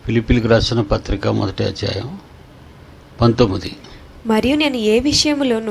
పిలిపిలికి రాసిన పత్రిక మొదటి అధ్యాయం పంతొమ్మిది మరియు నేను ఏ విషయములోను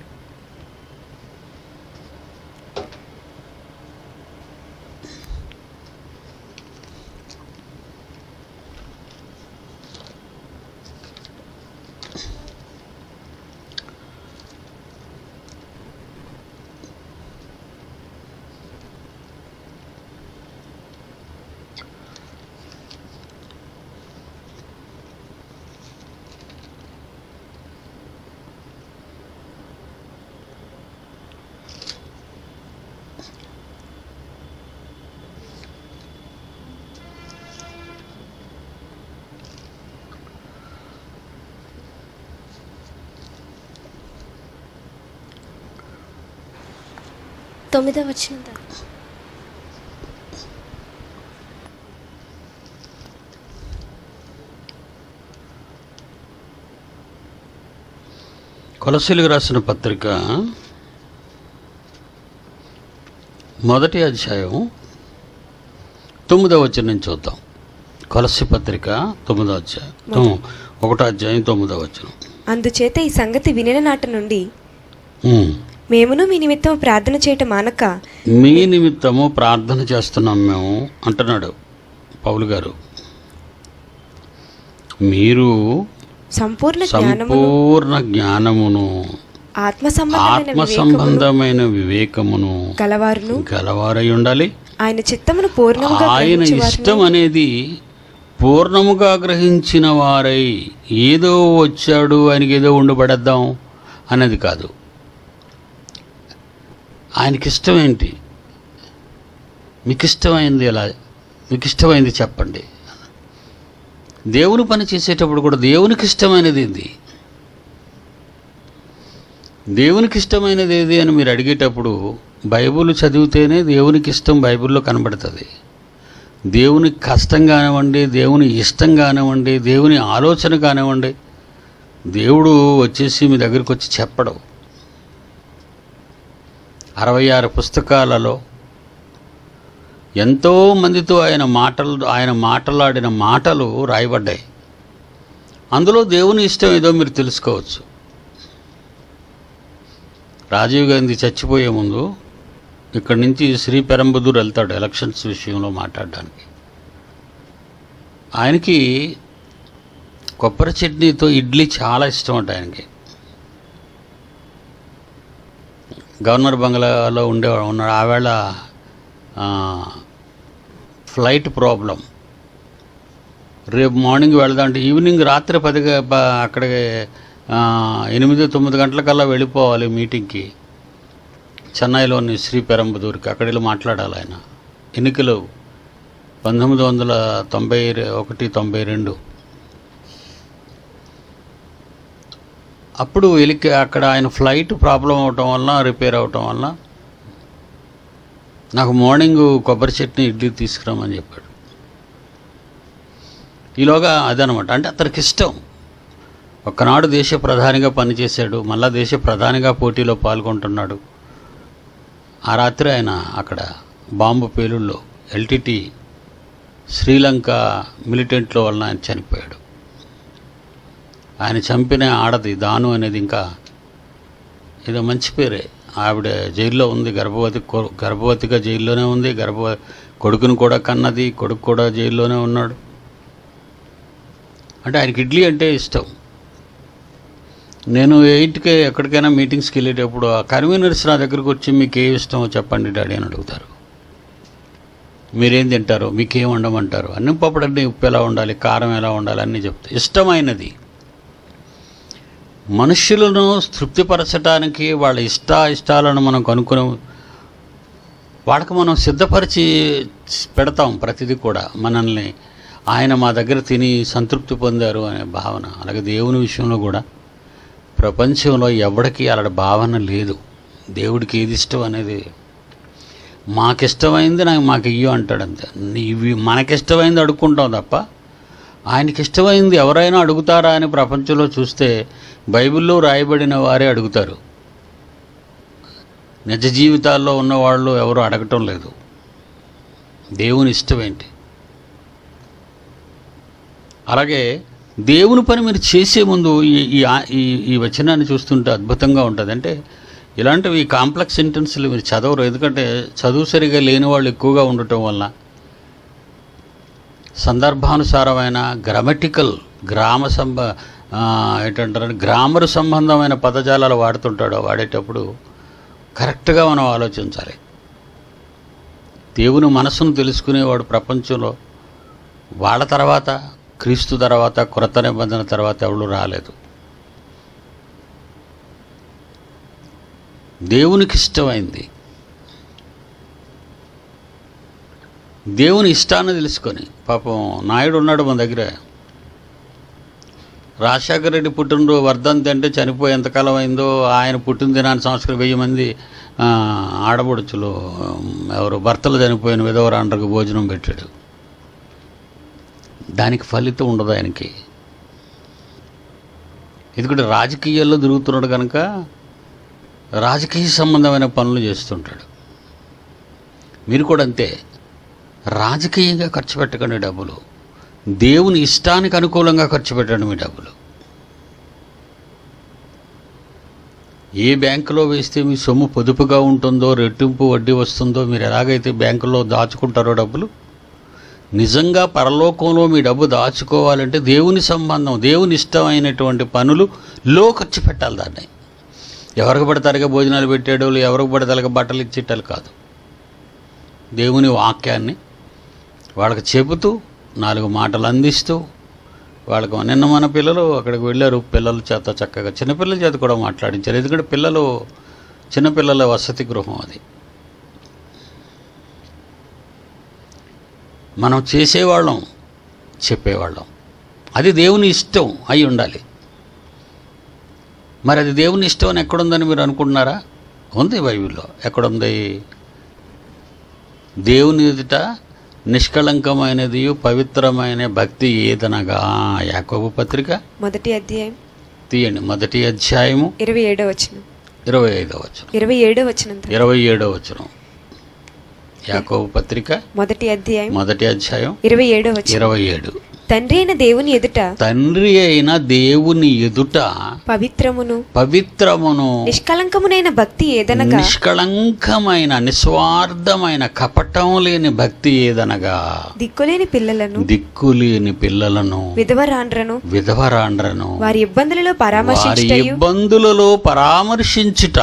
తొమ్మిదో వచ్చిన కొలసీలకు రాసిన పత్రిక మొదటి అధ్యాయం తొమ్మిదవ వచ్చిన నుంచి చూద్దాం కొలసి పత్రిక తొమ్మిదో అధ్యాయం తొమ్- ఒకటో అధ్యాయం తొమ్మిదవ వచ్చిన అందుచేత ఈ సంగతి వినిన నాట నుండి మేమును మీ నిమిత్తం ప్రార్థన చేయటం మానక మీ నిమిత్తము ప్రార్థన చేస్తున్నాం మేము అంటున్నాడు పౌలు గారు మీరు సంపూర్ణ జ్ఞానమును సంపూర్ణ జ్ఞానమును ఆత్మ సంబంధమైన ఆత్మ వివేకమును సంబంధమైన వివేకమును గలవారును గలవారై ఉండాలి ఆయన చిత్తమును పూర్ణముగా ఆయన గ్రహించు ఇష్టం అనేది పూర్ణముగా గ్రహించిన వారై ఏదో వచ్చాడు ఆయనకి ఏదో ఉండబడద్దాం అనేది కాదు ఆయనకి ఇష్టం ఏంటి మీకు ఇష్టమైంది ఎలా మీకు ఇష్టమైంది చెప్పండి దేవుని పని చేసేటప్పుడు కూడా దేవునికి ఇష్టమైనది ఏంది దేవునికి ఇష్టమైనది ఏది అని మీరు అడిగేటప్పుడు బైబిల్ చదివితేనే దేవునికి ఇష్టం బైబిల్లో కనబడుతుంది దేవునికి కష్టం కానివ్వండి దేవుని ఇష్టం కానివ్వండి దేవుని ఆలోచన కానివ్వండి దేవుడు వచ్చేసి మీ దగ్గరికి వచ్చి చెప్పడం అరవై ఆరు పుస్తకాలలో ఎంతో మందితో ఆయన మాటలు ఆయన మాటలాడిన మాటలు రాయబడ్డాయి అందులో దేవుని ఇష్టం ఏదో మీరు తెలుసుకోవచ్చు రాజీవ్ గాంధీ చచ్చిపోయే ముందు ఇక్కడి నుంచి శ్రీ పెరంబదూర్ వెళ్తాడు ఎలక్షన్స్ విషయంలో మాట్లాడడానికి ఆయనకి కొబ్బరి చట్నీతో ఇడ్లీ చాలా ఇష్టం అంట ఆయనకి గవర్నర్ బంగ్లాలో ఉండే ఉన్నాడు ఆవేళ ఆ, ఫ్లైట్ ప్రాబ్లం రేపు మార్నింగ్ వెళ్దాం అంటే ఈవినింగ్ రాత్రి పది గ- ప- అక్కడికి ఆ, ఎనిమిది తొమ్మిది గంటలకల్లా వెళ్ళిపోవాలి మీటింగ్కి చెన్నైలోని శ్రీ పెరంబదూర్కి అక్కడ వెళ్ళి మాట్లాడాలి ఆయన ఎన్నికలు పంతొమ్మిది వందల తొంభై రె- ఒకటి తొంభై రెండు అప్పుడు వెళ్ళి అక్కడ ఆయన ఫ్లైట్ ప్రాబ్లం అవటం వల్ల రిపేర్ అవటం వల్ల నాకు మార్నింగ్ కొబ్బరి చట్నీ ఇడ్లీ తీసుకురామని చెప్పాడు ఈలోగా అదనమాట అంటే అతనికి ఇష్టం ఒక్కనాడు దేశ ప్రధానిగా పనిచేశాడు మళ్ళా దేశ ప్రధానిగా పోటీలో పాల్గొంటున్నాడు ఆ రాత్రి ఆయన అక్కడ బాంబు పేలుల్లో ఎల్టీటీ శ్రీలంక మిలిటెంట్లో వలన ఆయన చనిపోయాడు ఆయన చంపిన ఆడది దాను అనేది ఇంకా ఏదో మంచి పేరే ఆవిడ జైల్లో ఉంది గర్భవతి కొ- గర్భవతిగా జైల్లోనే ఉంది గర్భవ కొడుకును కూడా కన్నది కొడుకు కూడా జైల్లోనే ఉన్నాడు అంటే ఆయనకి ఇడ్లీ అంటే ఇష్టం నేను ఎయిట్కే ఎక్కడికైనా మీటింగ్స్కి వెళ్ళేటప్పుడు ఆ కన్వీనర్స్ నా దగ్గరకు వచ్చి మీకు ఏ ఇష్టమో చెప్పండి డాడీ అని అడుగుతారు మీరేం తింటారు మీకేం వండమంటారు అన్ని పప్పుడన్నీ ఉప్పు ఎలా ఉండాలి కారం ఎలా ఉండాలి అన్నీ చెప్తారు ఇష్టమైనది మనుష్యులను తృప్తిపరచడానికి వాళ్ళ ఇష్ట ఇష్టాలను మనం కనుక్కుని వాళ్ళకి మనం సిద్ధపరిచి పెడతాం ప్రతిదీ కూడా మనల్ని ఆయన మా దగ్గర తిని సంతృప్తి పొందారు అనే భావన అలాగే దేవుని విషయంలో కూడా ప్రపంచంలో ఎవడికి అలాంటి భావన లేదు దేవుడికి ఏది ఇష్టం అనేది మాకిష్టమైంది నాకు మాకు ఇయ్యు అంటాడు అంతే ఇవి మనకిష్టమైంది అడుక్కుంటాం తప్ప ఆయనకి ఇష్టమైంది ఎవరైనా అడుగుతారా అని ప్రపంచంలో చూస్తే బైబిల్లో రాయబడిన వారే అడుగుతారు నిజ జీవితాల్లో ఉన్నవాళ్ళు ఎవరు అడగటం లేదు దేవుని ఇష్టం ఏంటి అలాగే దేవుని పని మీరు చేసే ముందు ఈ ఈ ఆ- ఈ ఈ వచనాన్ని చూస్తుంటే అద్భుతంగా ఉంటుంది అంటే ఇలాంటివి కాంప్లెక్స్ సెంటెన్స్లు మీరు చదవరు ఎందుకంటే చదువు సరిగా లేని వాళ్ళు ఎక్కువగా ఉండటం వల్ల సందర్భానుసారమైన గ్రామటికల్ గ్రామ సంబ ఆ, ఏంటంటారు గ్రామర్ సంబంధమైన పదజాలాలు వాడుతుంటాడు వాడేటప్పుడు కరెక్ట్గా మనం ఆలోచించాలి దేవుని మనసును తెలుసుకునేవాడు ప్రపంచంలో వాళ్ళ తర్వాత క్రీస్తు తర్వాత క్రొత్త నిబంధన తర్వాత ఎవరు రాలేదు దేవునికి ఇష్టమైంది దేవుని ఇష్టాన్ని తెలుసుకొని పాపం నాయుడు ఉన్నాడు మన దగ్గర రాజశేఖర రెడ్డి పుట్టినరోజు వర్ధంతి అంటే చనిపోయి ఎంతకాలం అయిందో ఆయన పుట్టిన దినాన్ని సంవత్సరం వెయ్యి మంది ఆ, ఆడపడుచులు ఉమ్, ఎవరు భర్తలు చనిపోయిన విధవరాండ్రకు భోజనం పెట్టాడు దానికి ఫలితం ఉండదు ఆయనకి ఎందుకంటే రాజకీయాల్లో తిరుగుతున్నాడు కనుక రాజకీయ సంబంధమైన పనులు చేస్తుంటాడు మీరు కూడా అంతే రాజకీయంగా ఖర్చు పెట్టకండి డబ్బులు దేవుని ఇష్టానికి అనుకూలంగా ఖర్చు పెట్టండి మీ డబ్బులు ఏ బ్యాంకులో వేస్తే మీ సొమ్ము పొదుపుగా ఉంటుందో రెట్టింపు వడ్డీ వస్తుందో మీరు ఎలాగైతే బ్యాంకులో దాచుకుంటారో డబ్బులు నిజంగా పరలోకంలో మీ డబ్బు దాచుకోవాలంటే దేవుని సంబంధం దేవుని ఇష్టమైనటువంటి పనులు లో ఖర్చు పెట్టాలి దాన్ని ఎవరికి పడతారుగా భోజనాలు పెట్టాడు ఎవరికి పడతారుగా బట్టలు ఇచ్చేటాలు కాదు దేవుని వాక్యాన్ని వాళ్ళకి చెబుతూ నాలుగు మాటలు అందిస్తూ వాళ్ళకు నిన్న మన పిల్లలు అక్కడికి వెళ్ళారు పిల్లల చేత చక్కగా చిన్నపిల్లల చేత కూడా మాట్లాడించారు ఎందుకంటే పిల్లలు చిన్నపిల్లల వసతి గృహం అది మనం చేసేవాళ్ళం చెప్పేవాళ్ళం అది దేవుని ఇష్టం అయి ఉండాలి మరి అది దేవుని ఇష్టం అని ఎక్కడుందని మీరు అనుకుంటున్నారా ఉంది బైబిల్లో ఎక్కడుంది దేవుని ఎదుట నిష్కళంకమైనది పవిత్రమైన భక్తి ఏదనగా యాకోబు పత్రిక మొదటి అధ్యాయం తీయండి మొదటి అధ్యాయము ఇరవై ఏడో వచనం ఇరవై ఐదవ వచనం ఇరవై ఏడో వచనం తండ్రి. ఇరవై ఏడవ వచనం యాకోబు పత్రిక మొదటి అధ్యాయం మొదటి అధ్యాయం ఇరవై ఏడో వచనం ఇరవై ఏడు తండ్రి అయిన దేవుని ఎదుట తండ్రి అయిన దేవుని ఎదుట పవిత్రమును పవిత్రమును నిష్కలంకమునైన భక్తి ఏదనగా నిష్కళంకమైన నిస్వార్థమైన కపటం లేని భక్తి ఏదనగా దిక్కులేని పిల్లలను దిక్కులేని పిల్లలను విధవరాండ్రను విధవరాండ్రను వారి ఇబ్బందులలో వారి పరామర్శించటయు ఇబ్బందులలో పరామర్శించుట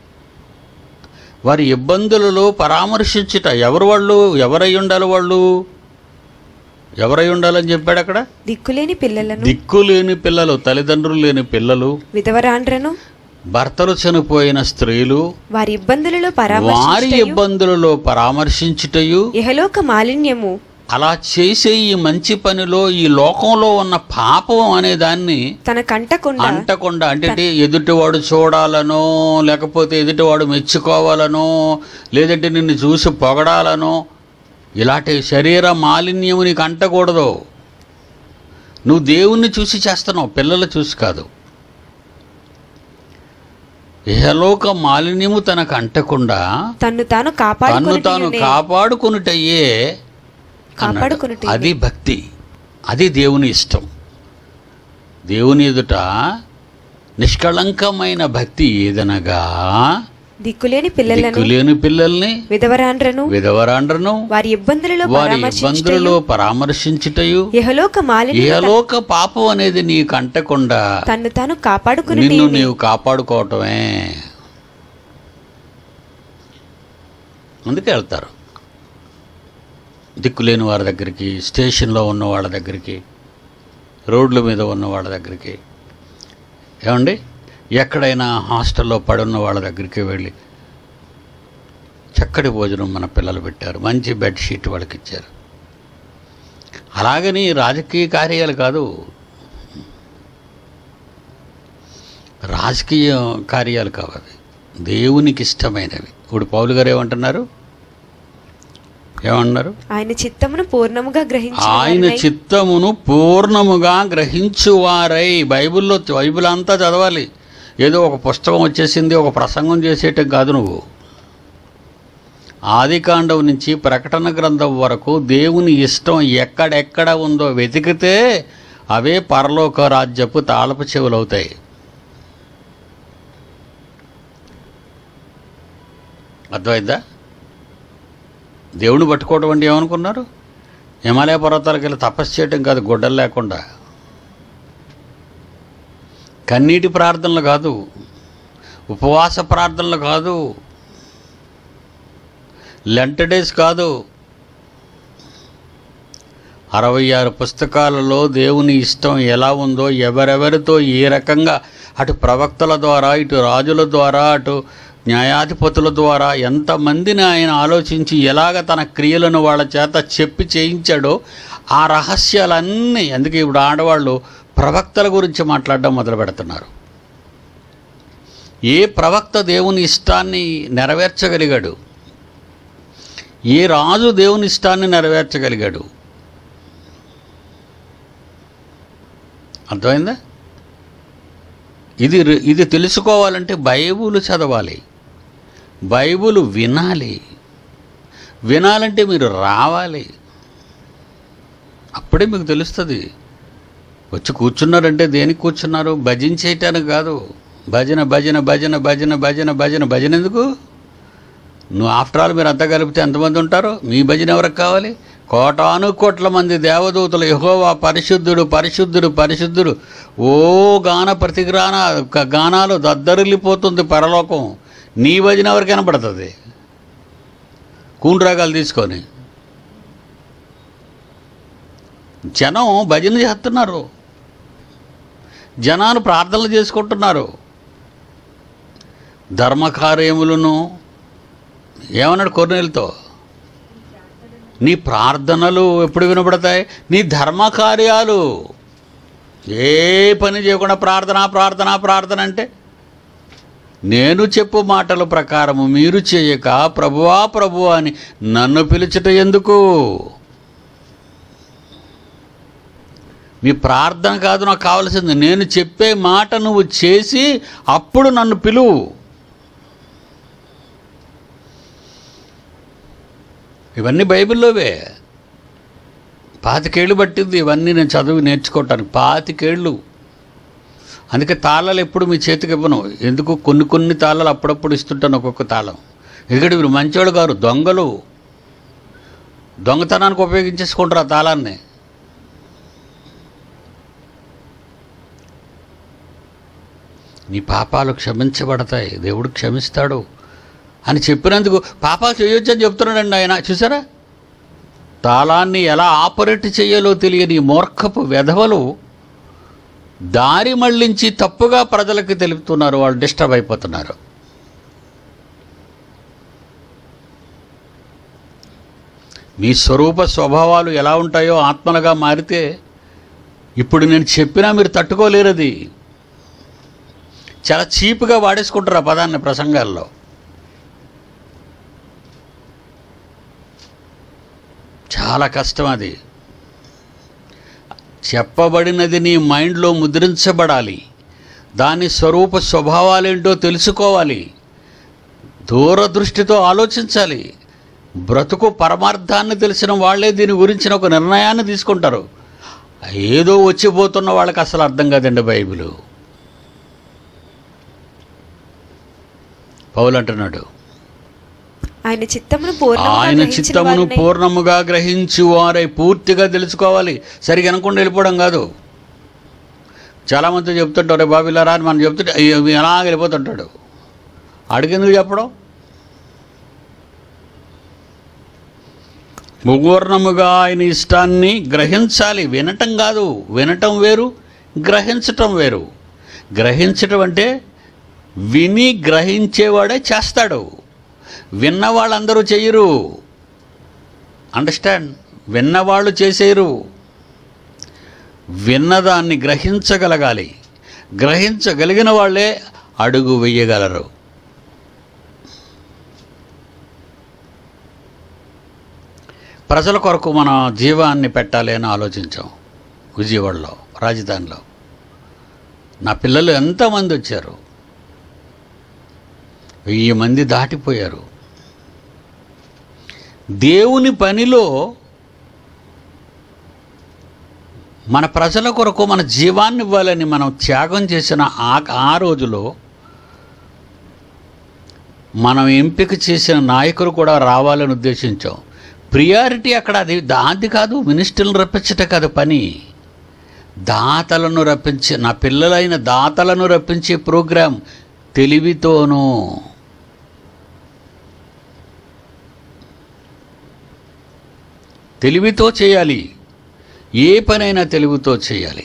వారి ఇబ్బందులలో పరామర్శించుట ఎవరు వాళ్ళు ఎవరై ఉండాలి వాళ్ళు ఎవరై ఉండాలని చెప్పాడు అక్కడ దిక్కులేని పిల్లలను దిక్కు లేని పిల్లలు తల్లిదండ్రులు లేని పిల్లలు విధవరాండ్రను భర్తలు చనిపోయిన స్త్రీలు వారి ఇబ్బందులలో వారి పరామర్శించటయు ఇబ్బందులలో పరామర్శించుటయు ఇహలోక మాలిన్యము అలా చేసే ఈ మంచి పనిలో ఈ లోకంలో ఉన్న పాపం అనే దాన్ని తన కంటకుండా అంటకుండా అంటే ఎదుటివాడు చూడాలనో లేకపోతే ఎదుటివాడు మెచ్చుకోవాలనో లేదంటే నిన్ను చూసి పొగడాలనో ఇలాంటి శరీర మాలిన్యము నీకు అంటకూడదు నువ్వు దేవుణ్ణి చూసి చేస్తున్నావు పిల్లలు చూసి కాదు ఇహలోక మాలిన్యము తనకు అంటకుండా తన్ను తాను తన్ను తాను కాపాడుకుని కాపాడుకునుటయ్యే అన్నాడు. కాపాడుకొనుటయే. అది భక్తి అది దేవుని ఇష్టం దేవుని ఎదుట నిష్కళంకమైన భక్తి ఏదనగా దిక్కులేని పిల్లలను దిక్కులేని పిల్లల్ని విధవరాండ్రను విధవరాండ్రను వారి ఇబ్బందులలో వారి ఇబ్బందులలో పరామర్శించటయు పరామర్శించుటయు ఇహలోక మాలిన్యము ఏలోక పాపం అనేది నీకు అంటకుండా తన్ను తాను కాపాడుకుని నిన్ను నీవు కాపాడుకోవటమే అందుకే వెళ్తారు దిక్కులేని వారి దగ్గరికి స్టేషన్లో ఉన్న వాళ్ళ దగ్గరికి రోడ్ల మీద ఉన్న వాళ్ళ దగ్గరికి ఏమండి ఎక్కడైనా హాస్టల్లో పడున్న వాళ్ళ దగ్గరికి వెళ్ళి చక్కటి భోజనం మన పిల్లలు పెట్టారు మంచి బెడ్షీట్ వాళ్ళకి ఇచ్చారు అలాగని రాజకీయ కార్యాలు కాదు రాజకీయ కార్యాలు కావాలి దేవునికి ఇష్టమైనవి ఇప్పుడు పౌలు గారు ఏమంటున్నారు ఏమన్నారు ఆయన చిత్తమును పూర్ణముగా గ్రహించి ఆయన చిత్తమును పూర్ణముగా గ్రహించువారై బైబిల్లో బైబిల్ అంతా చదవాలి ఏదో ఒక పుస్తకం వచ్చేసింది ఒక ప్రసంగం చేసేటం కాదు నువ్వు ఆదికాండం నుంచి ప్రకటన గ్రంథం వరకు దేవుని ఇష్టం ఎక్కడెక్కడ ఉందో వెతికితే అవే పరలోక రాజ్యపు తాళపు చెవులు అవుతాయి అర్థమైందా దేవుని పట్టుకోవడం అంటే ఏమనుకున్నారు హిమాలయ పర్వతాలకు వెళ్ళి తపస్సు చేయటం కాదు గుడ్డలు లేకుండా కన్నీటి ప్రార్థనలు కాదు ఉపవాస ప్రార్థనలు కాదు లెంట డేస్ కాదు అరవై ఆరు పుస్తకాలలో దేవుని ఇష్టం ఎలా ఉందో ఎవరెవరితో ఏ రకంగా అటు ప్రవక్తల ద్వారా ఇటు రాజుల ద్వారా అటు న్యాయాధిపతుల ద్వారా ఎంతమందిని ఆయన ఆలోచించి ఎలాగ తన క్రియలను వాళ్ళ చేత చెప్పి చేయించాడో ఆ రహస్యాలన్నీ అందుకే ఇప్పుడు ఆడవాళ్ళు ప్రవక్తల గురించి మాట్లాడడం మొదలు పెడుతున్నారు ఏ ప్రవక్త దేవుని ఇష్టాన్ని నెరవేర్చగలిగాడు ఏ రాజు దేవుని ఇష్టాన్ని నెరవేర్చగలిగాడు అర్థమైందా ఇది రి- ఇది తెలుసుకోవాలంటే బైబుల్ చదవాలి బైబుల్ వినాలి వినాలంటే మీరు రావాలి అప్పుడే మీకు తెలుస్తుంది వచ్చి కూర్చున్నారంటే దేనికి కూర్చున్నారు భజన చేయటానికి కాదు భజన భజన భజన భజన భజన భజన భజన ఎందుకు నువ్వు ఆఫ్టర్ ఆల్ మీరు అంతా కలిపితే ఎంతమంది ఉంటారు మీ భజన ఎవరికి కావాలి కోటాను కోట్ల మంది దేవదూతలు యహోవా పరిశుద్ధుడు పరిశుద్ధుడు పరిశుద్ధుడు ఓ గాన ప్రతిగ్రాన క- గానాలు దద్దరిల్లిపోతుంది పరలోకం నీ భజన ఎవరికి కనపడుతుంది కూండ్రాగాలు తీసుకొని జనం భజన చేస్తున్నారు జనాలు ప్రార్థనలు చేసుకుంటున్నారు ధర్మకార్యములను ఏమన్నాడు కొర్నేలతో నీ ప్రార్థనలు ఎప్పుడు వినపడతాయి నీ ధర్మకార్యాలు ఏ పని చేయకుండా ప్రార్థన ప్రార్థన ప్రార్థన అంటే నేను చెప్పు మాటల ప్రకారము మీరు చేయక ప్రభువా ప్రభువా అని నన్ను పిలుచుట ఎందుకు మీ ప్రార్థన కాదు నాకు కావాల్సింది నేను చెప్పే మాట నువ్వు చేసి అప్పుడు నన్ను పిలువు ఇవన్నీ బైబిల్లోవే పాతికేళ్ళు పట్టింది ఇవన్నీ నేను చదివి నేర్చుకోవటానికి పాతికేళ్ళు అందుకే తాళాలు ఎప్పుడు మీ చేతికి ఇవ్వను ఎందుకు కొన్ని కొన్ని తాళాలు అప్పుడప్పుడు ఇస్తుంటాను ఒక్కొక్క తాళం ఎందుకంటే వీరు మంచోళ్ళు గారు దొంగలు దొంగతనానికి ఉపయోగించేసుకుంటారు ఆ తాళాన్ని నీ పాపాలు క్షమించబడతాయి దేవుడు క్షమిస్తాడు అని చెప్పినందుకు పాపాలు చేయొచ్చు అని చెప్తున్నాడండి ఆయన చూసారా తాళాన్ని ఎలా ఆపరేట్ చేయాలో తెలియని ఈ మూర్ఖపు వెధవలు దారి మళ్ళించి తప్పుగా ప్రజలకు తెలుపుతున్నారు వాళ్ళు డిస్టర్బ్ అయిపోతున్నారు మీ స్వరూప స్వభావాలు ఎలా ఉంటాయో ఆత్మలుగా మారితే ఇప్పుడు నేను చెప్పినా మీరు తట్టుకోలేరు అది చాలా చీప్గా వాడేసుకుంటారు ఆ పదాన్ని ప్రసంగాల్లో చాలా కష్టం అది చెప్పబడినది నీ మైండ్లో ముద్రించబడాలి దాని స్వరూప స్వభావాలేంటో తెలుసుకోవాలి దూరదృష్టితో ఆలోచించాలి బ్రతుకు పరమార్థాన్ని తెలిసిన వాళ్ళే దీని గురించిన ఒక నిర్ణయాన్ని తీసుకుంటారు ఏదో వచ్చిపోతున్న వాళ్ళకి అసలు అర్థం కాదండి బైబిలు పౌలు అంటున్నాడు ఆయన చిత్తమును పూర్ణముగా ఆయన గ్రహించిన చిత్తమును వారునై పూర్ణముగా గ్రహించి వారై పూర్తిగా తెలుసుకోవాలి సరిగా అనుకుండా వెళ్ళిపోవడం కాదు చాలామంది చెప్తుంటారు రే బాబు ఇలా రా" అని మనం చెప్తుంటే "అయ్యో, ఎలా వెళ్ళిపోతుంటాడు అడిగేందుకు చెప్పడం ముగూర్ణముగా ఆయన ఇష్టాన్ని గ్రహించాలి వినటం కాదు వినటం వేరు గ్రహించటం వేరు గ్రహించటం అంటే విని గ్రహించేవాడే చేస్తాడు విన్న వాళ్ళందరూ చెయ్యరు అండర్స్టాండ్ విన్నవాళ్ళు చేసేరు విన్నదాన్ని గ్రహించగలగాలి గ్రహించగలిగిన వాళ్ళే అడుగు వెయ్యగలరు ప్రజల కొరకు మన జీవాన్ని పెట్టాలి అని ఆలోచించాం విజయవాడలో రాజధానిలో నా పిల్లలు ఎంతమంది వచ్చారు వెయ్యి మంది దాటిపోయారు దేవుని పనిలో మన ప్రజల కొరకు మన జీవాన్ని ఇవ్వాలని మనం త్యాగం చేసిన ఆ ఆ రోజులో మనం ఎంపిక చేసిన నాయకులు కూడా రావాలని ఉద్దేశించాం ప్రియారిటీ అక్కడ అది దాంది కాదు మినిస్టర్లను రప్పించట కాదు పని దాతలను రప్పించి నా పిల్లలైన దాతలను రప్పించే ప్రోగ్రాం తెలివితోనూ తెలివితో చేయాలి ఏ పనైనా తెలివితో చేయాలి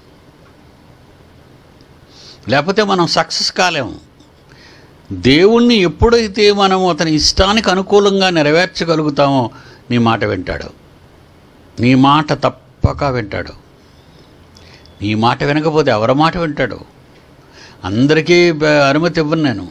లేకపోతే మనం సక్సెస్ కాలేము దేవుణ్ణి ఎప్పుడైతే మనం అతని ఇష్టానికి అనుకూలంగా నెరవేర్చగలుగుతామో నీ మాట వింటాడు నీ మాట తప్పక వింటాడు నీ మాట వినకపోతే ఎవరి మాట వింటాడు అందరికీ బ- అనుమతి ఇవ్వను నేను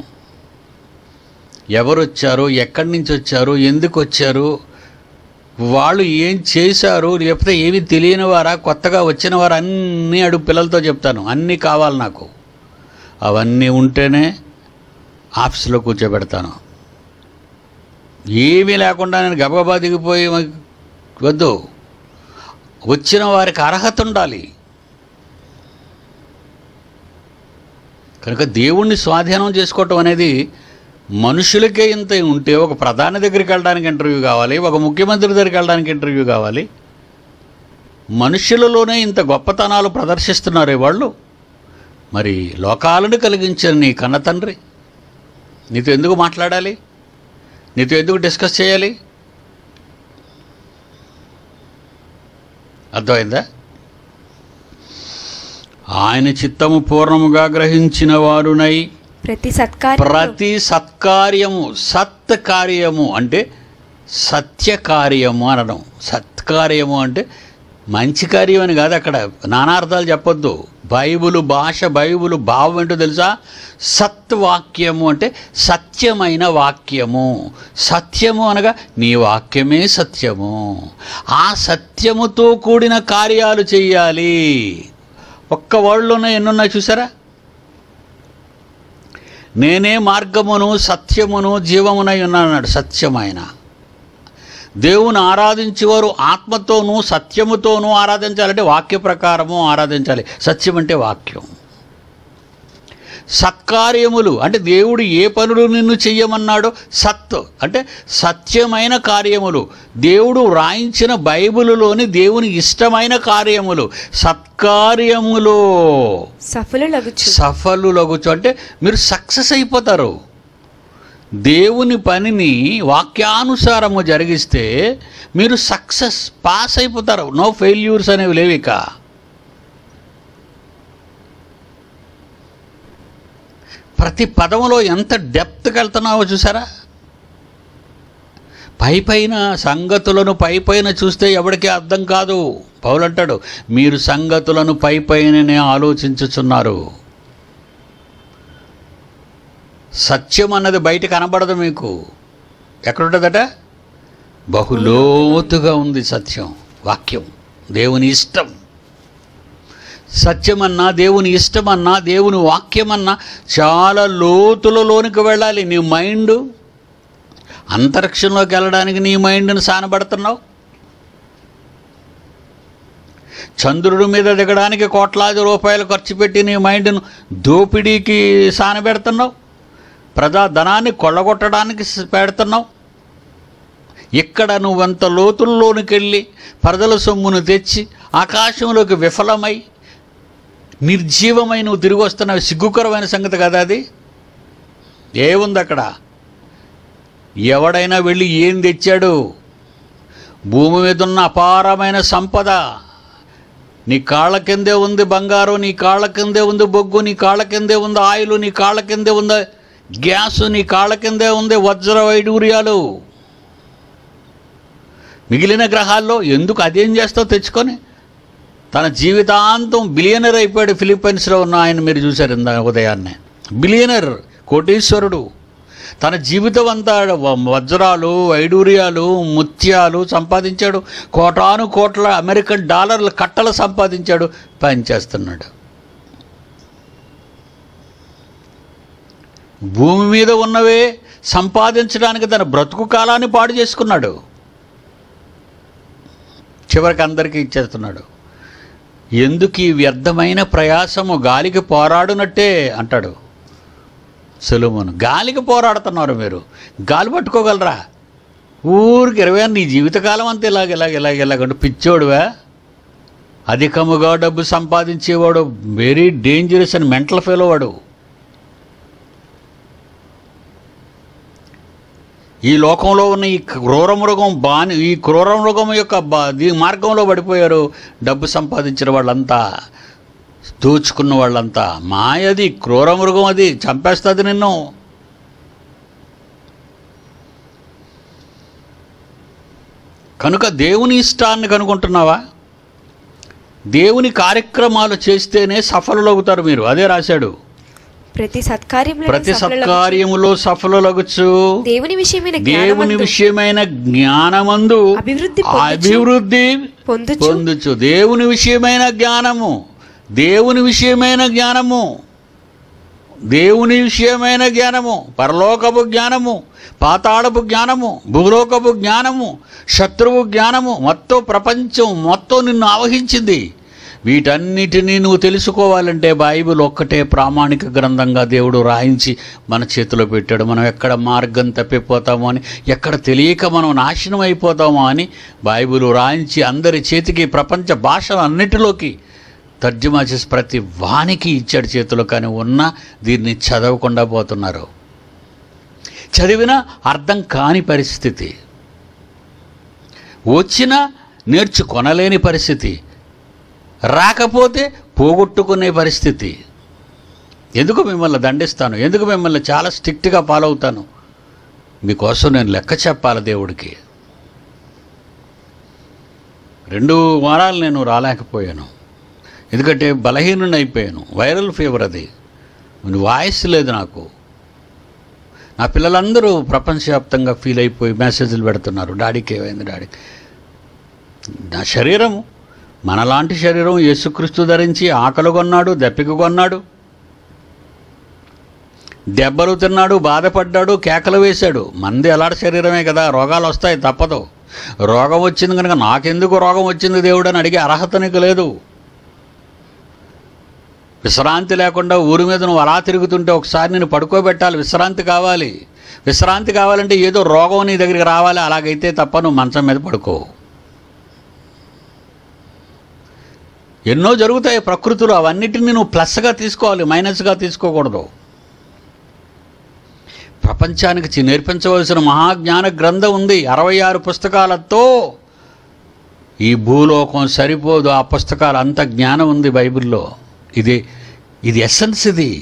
ఎవరు వచ్చారు ఎక్కడి నుంచి వచ్చారు ఎందుకు వచ్చారు వాళ్ళు ఏం చేశారు లేకపోతే ఏమి తెలియని వారా కొత్తగా వచ్చిన వారు అన్నీ అడుగు పిల్లలతో చెప్తాను అన్నీ కావాలి నాకు అవన్నీ ఉంటేనే ఆఫీస్లో కూర్చోబెడతాను ఏమీ లేకుండా నేను గబగబా దిగిపోయి వద్దు వచ్చిన వారికి అర్హత ఉండాలి కనుక దేవుణ్ణి స్వాధీనం చేసుకోవటం అనేది మనుషులకే ఇంత ఉంటే ఒక ప్రధాని దగ్గరికి వెళ్ళడానికి ఇంటర్వ్యూ కావాలి ఒక ముఖ్యమంత్రి దగ్గరికి వెళ్ళడానికి ఇంటర్వ్యూ కావాలి మనుషులలోనే ఇంత గొప్పతనాలు ప్రదర్శిస్తున్నారే వాళ్ళు మరి లోకాలను కలిగించిన నీ కన్న తండ్రి నీతో ఎందుకు మాట్లాడాలి నీతో ఎందుకు డిస్కస్ చేయాలి అర్థమైందా ఆయన చిత్తము పూర్ణముగా గ్రహించిన వారునై ప్రతి సత్కార్యం ప్రతి సత్కార్యము సత్కార్యము అంటే సత్యకార్యము అనడం సత్కార్యము అంటే మంచి కార్యం అని కాదు అక్కడ నానార్థాలు చెప్పొద్దు బైబులు భాష బైబులు భావం ఏంటో తెలుసా సత్వాక్యము అంటే సత్యమైన వాక్యము సత్యము అనగా నీ వాక్యమే సత్యము ఆ సత్యముతో కూడిన కార్యాలు చెయ్యాలి ఒక్క వర్డ్లోనే ఎన్నున్నాయి చూసారా నేనే మార్గమును సత్యమును జీవమునై ఉన్నానన్నాడు సత్యమైన దేవుని ఆరాధించేవారు ఆత్మతోనూ సత్యముతోనూ ఆరాధించాలంటే వాక్య ప్రకారము ఆరాధించాలి సత్యం అంటే వాక్యం సత్కార్యములు అంటే దేవుడు ఏ పనులు నిన్ను చెయ్యమన్నాడో సత్ అంటే సత్యమైన కార్యములు దేవుడు రాయించిన బైబిలులోని దేవుని ఇష్టమైన కార్యములు సత్కార్యములో సఫలులగుచు సఫలులగుచు అంటే మీరు సక్సెస్ అయిపోతారు దేవుని పనిని వాక్యానుసారము జరిగిస్తే మీరు సక్సెస్ పాస్ అయిపోతారు నో ఫెయిల్యూర్స్ అనేవి లేవు ఇక ప్రతి పదములో ఎంత డెప్త్కి వెళ్తున్నావో చూసారా పై పైన సంగతులను పై పైన చూస్తే ఎవరికీ అర్థం కాదు పౌలు అంటాడు మీరు సంగతులను పై పైననే ఆలోచించుచున్నారు సత్యం అన్నది బయట కనబడదు మీకు ఎక్కడుంటుందట బహులోతుగా ఉంది సత్యం వాక్యం దేవుని ఇష్టం సత్యమన్నా దేవుని ఇష్టమన్నా దేవుని వాక్యమన్నా చాలా లోతులలోనికి వెళ్ళాలి నీ మైండ్ అంతరిక్షంలోకి వెళ్ళడానికి నీ మైండ్ని సానబడుతున్నావు చంద్రుడి మీద దిగడానికి కోట్లాది రూపాయలు ఖర్చు పెట్టి నీ మైండ్ను దోపిడీకి సానబెడుతున్నావు ప్రజా ధనాన్ని కొల్లగొట్టడానికి స- పెడుతున్నావు ఇక్కడ నువ్వెంత లోతుల్లోనికి వెళ్ళి ప్రజల సొమ్మును తెచ్చి ఆకాశంలోకి విఫలమై నిర్జీవమై నువ్వు తిరిగి వస్తున్నావు సిగ్గుకరమైన సంగతి కదా అది ఏముంది అక్కడ ఎవడైనా వెళ్ళి ఏం తెచ్చాడు భూమి మీద ఉన్న అపారమైన సంపద నీ కాళ్ళ కిందే ఉంది బంగారం నీ కాళ్ళ కిందే ఉంది బొగ్గు నీ కాళ్ళ కిందే ఉంది ఆయిల్ నీ కాళ్ళ కిందే ఉంది గ్యాస్ నీ కాళ్ళ కిందే ఉంది వజ్ర వైడూర్యాలు మిగిలిన గ్రహాల్లో ఎందుకు అదేం చేస్తావు తెచ్చుకొని తన జీవితాంతం బిలియనర్ అయిపోయాడు ఫిలిప్పైన్స్లో ఉన్న ఆయన మీరు చూశారు ఇందా ఉదయాన్నే బిలియనర్ కోటీశ్వరుడు తన జీవితం అంతా వ- వజ్రాలు వైడూర్యాలు ముత్యాలు సంపాదించాడు కోటాను కోట్ల అమెరికన్ డాలర్ల కట్టలు సంపాదించాడు పనిచేస్తున్నాడు భూమి మీద ఉన్నవే సంపాదించడానికి తన బ్రతుకు కాలాన్ని పాడు చేసుకున్నాడు చివరికి అందరికీ ఇచ్చేస్తున్నాడు ఎందుకు ఈ వ్యర్థమైన ప్రయాసము గాలికి పోరాడునట్టే అంటాడు సులుమును గాలికి పోరాడుతున్నారు మీరు గాలి పట్టుకోగలరా ఊరికి ఇరవై నీ జీవితకాలం అంతా ఇలాగ ఇలాగ ఇలాగ ఇలాగ పిచ్చోడువా అధికముగా డబ్బు సంపాదించేవాడు వెరీ డేంజరస్ అని మెంటల్ ఫెయిల్ వాడు ఈ లోకంలో ఉన్న ఈ క్రూర మృగం బాని ఈ క్రూర మృగం యొక్క బా దీ మార్గంలో పడిపోయారు డబ్బు సంపాదించిన వాళ్ళంతా దోచుకున్న వాళ్ళంతా మాయది క్రూర మృగం అది చంపేస్తుంది నిన్ను కనుక దేవుని ఇష్టాన్ని కనుకుంటున్నావా దేవుని కార్యక్రమాలు చేస్తేనే సఫలులవుతారు మీరు అదే రాశాడు ప్రతి సత్కార్యంలో ప్రతి సత్కార్యములో సఫలులగచ్చు దేవుని విషయమైన దేవుని జ్ఞానమందు విషయమైన జ్ఞానమందు అభివృద్ధి పొందుచు అభివృద్ధి పొందుచు పొందుచు దేవుని విషయమైన జ్ఞానము దేవుని విషయమైన జ్ఞానము దేవుని విషయమైన జ్ఞానము పరలోకపు జ్ఞానము పాతాళపు జ్ఞానము భూలోకపు జ్ఞానము శత్రువు జ్ఞానము మొత్తం ప్రపంచం మొత్తం నిన్ను ఆవహించింది వీటన్నిటినీ నువ్వు తెలుసుకోవాలంటే బైబిల్ ఒక్కటే ప్రామాణిక గ్రంథంగా దేవుడు రాయించి మన చేతిలో పెట్టాడు మనం ఎక్కడ మార్గం తప్పిపోతామో అని ఎక్కడ తెలియక మనం నాశనం అయిపోతామో అని బైబిల్ రాయించి అందరి చేతికి ప్రపంచ భాషలు అన్నిటిలోకి తర్జుమా చేసి ప్రతి వానికి ఇచ్చాడు చేతిలో కానీ ఉన్నా దీన్ని చదవకుండా పోతున్నారు చదివినా అర్థం కాని పరిస్థితి వచ్చినా నేర్చుకొనలేని పరిస్థితి రాకపోతే పోగొట్టుకునే పరిస్థితి ఎందుకు మిమ్మల్ని దండిస్తాను ఎందుకు మిమ్మల్ని చాలా స్ట్రిక్ట్గా ఫాలో అవుతాను మీకోసం నేను లెక్క చెప్పాలి దేవుడికి రెండు వారాలు నేను రాలేకపోయాను ఎందుకంటే బలహీనుని అయిపోయాను వైరల్ ఫీవర్ అది వాయిస్ లేదు నాకు నా పిల్లలందరూ ప్రపంచవ్యాప్తంగా ఫీల్ అయిపోయి మెసేజ్లు పెడుతున్నారు డాడీకి ఏమైంది డాడీ నా శరీరం మనలాంటి శరీరం యేసుక్రీస్తు ధరించి ఆకలి కొన్నాడు దెప్పిక కొన్నాడు దెబ్బలు తిన్నాడు బాధపడ్డాడు కేకలు వేశాడు మంది ఎలాంటి శరీరమే కదా రోగాలు వస్తాయి తప్పదు రోగం వచ్చింది కనుక నాకెందుకు రోగం వచ్చింది దేవుడు అని అడిగే అర్హత నీకు లేదు విశ్రాంతి లేకుండా ఊరి మీద నువ్వు అలా తిరుగుతుంటే ఒకసారి నేను పడుకోబెట్టాలి విశ్రాంతి కావాలి విశ్రాంతి కావాలంటే ఏదో రోగం నీ దగ్గరికి రావాలి అలాగైతే తప్ప నువ్వు మంచం మీద పడుకో ఎన్నో జరుగుతాయి ప్రకృతిలో అవన్నిటిని నువ్వు ప్లస్గా తీసుకోవాలి మైనస్గా తీసుకోకూడదు ప్రపంచానికి చి- నేర్పించవలసిన మహాజ్ఞాన గ్రంథం ఉంది అరవై ఆరు పుస్తకాలతో ఈ భూలోకం సరిపోదు ఆ పుస్తకాలు అంత జ్ఞానం ఉంది బైబిల్లో ఇది ఇది ఎసెన్స్ ఇది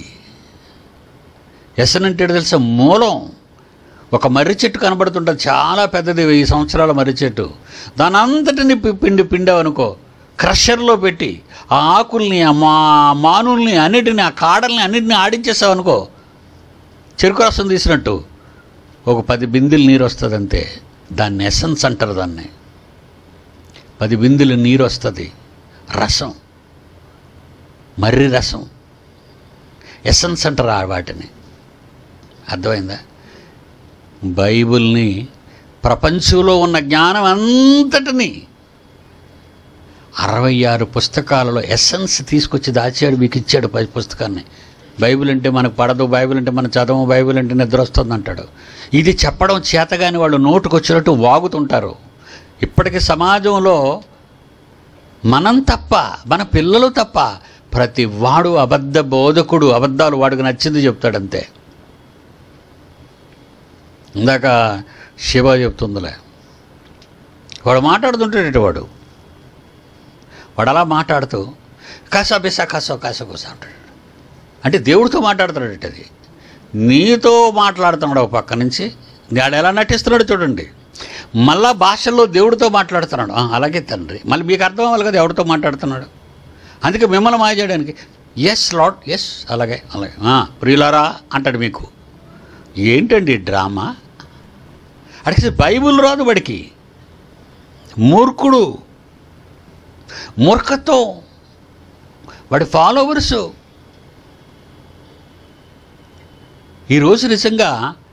ఎసన్ అంటే ఏంటో తెలుసా మూలం ఒక మర్రి చెట్టు కనబడుతుంటుంది చాలా పెద్దది వెయ్యి సంవత్సరాల మర్రి చెట్టు దాని అంతటిని పి- పిండి పిండావనుకో క్రషర్లో పెట్టి ఆ ఆకుల్ని ఆ మా మానుల్ని అన్నిటిని ఆ కాడల్ని అన్నిటిని ఆడించేసావు అనుకో చెరుకు రసం తీసినట్టు ఒక పది బిందెలు నీరు వస్తుంది అంతే దాన్ని ఎసెన్స్ అంటారు దాన్ని పది బిందెలు నీరు వస్తుంది రసం మర్రి రసం ఎసెన్స్ అంటారు ఆ వాటిని అర్థమైందా బైబిల్ని ప్రపంచంలో ఉన్న జ్ఞానం అంతటిని అరవై ఆరు పుస్తకాలలో ఎస్సెన్స్ తీసుకొచ్చి దాచాడు మీకు ఇచ్చాడు పై పుస్తకాన్ని బైబిల్ అంటే మనకు పడదు బైబిల్ అంటే మనం చదవము బైబిల్ అంటే నిద్ర వస్తుంది అంటాడు ఇది చెప్పడం చేతగాని వాళ్ళు నోటుకు వచ్చినట్టు వాగుతుంటారు ఇప్పటికి సమాజంలో మనం తప్ప మన పిల్లలు తప్ప ప్రతి వాడు అబద్ధ బోధకుడు అబద్ధాలు వాడికి నచ్చింది చెప్తాడంతే ఇందాక శివ చెప్తుందిలే వాడు మాట్లాడుతుంటాడు వాడు వాడు అలా మాట్లాడుతూ కాసా బిసా కాసో కాసో కూసా అంటాడు అంటే దేవుడితో మాట్లాడుతున్నాడు అది నీతో మాట్లాడుతున్నాడు ఒక పక్క నుంచి వాడు ఎలా నటిస్తున్నాడు చూడండి మళ్ళా భాషల్లో దేవుడితో మాట్లాడుతున్నాడు ఆ, అలాగే తండ్రి మళ్ళీ మీకు అర్థం అవ్వాలి కదా ఎవరితో మాట్లాడుతున్నాడు అందుకే మిమ్మల్ని మాయ చేయడానికి ఎస్ లాట్ ఎస్ అలాగే అలాగే ఆ, ప్రియులారా అంటాడు మీకు ఏంటండి ఈ డ్రామా అడిగితే బైబిల్ రాదు వాడికి మూర్ఖుడు మూర్ఖత్వం వాడి ఫాలోవర్స్ ఈరోజు నిజంగా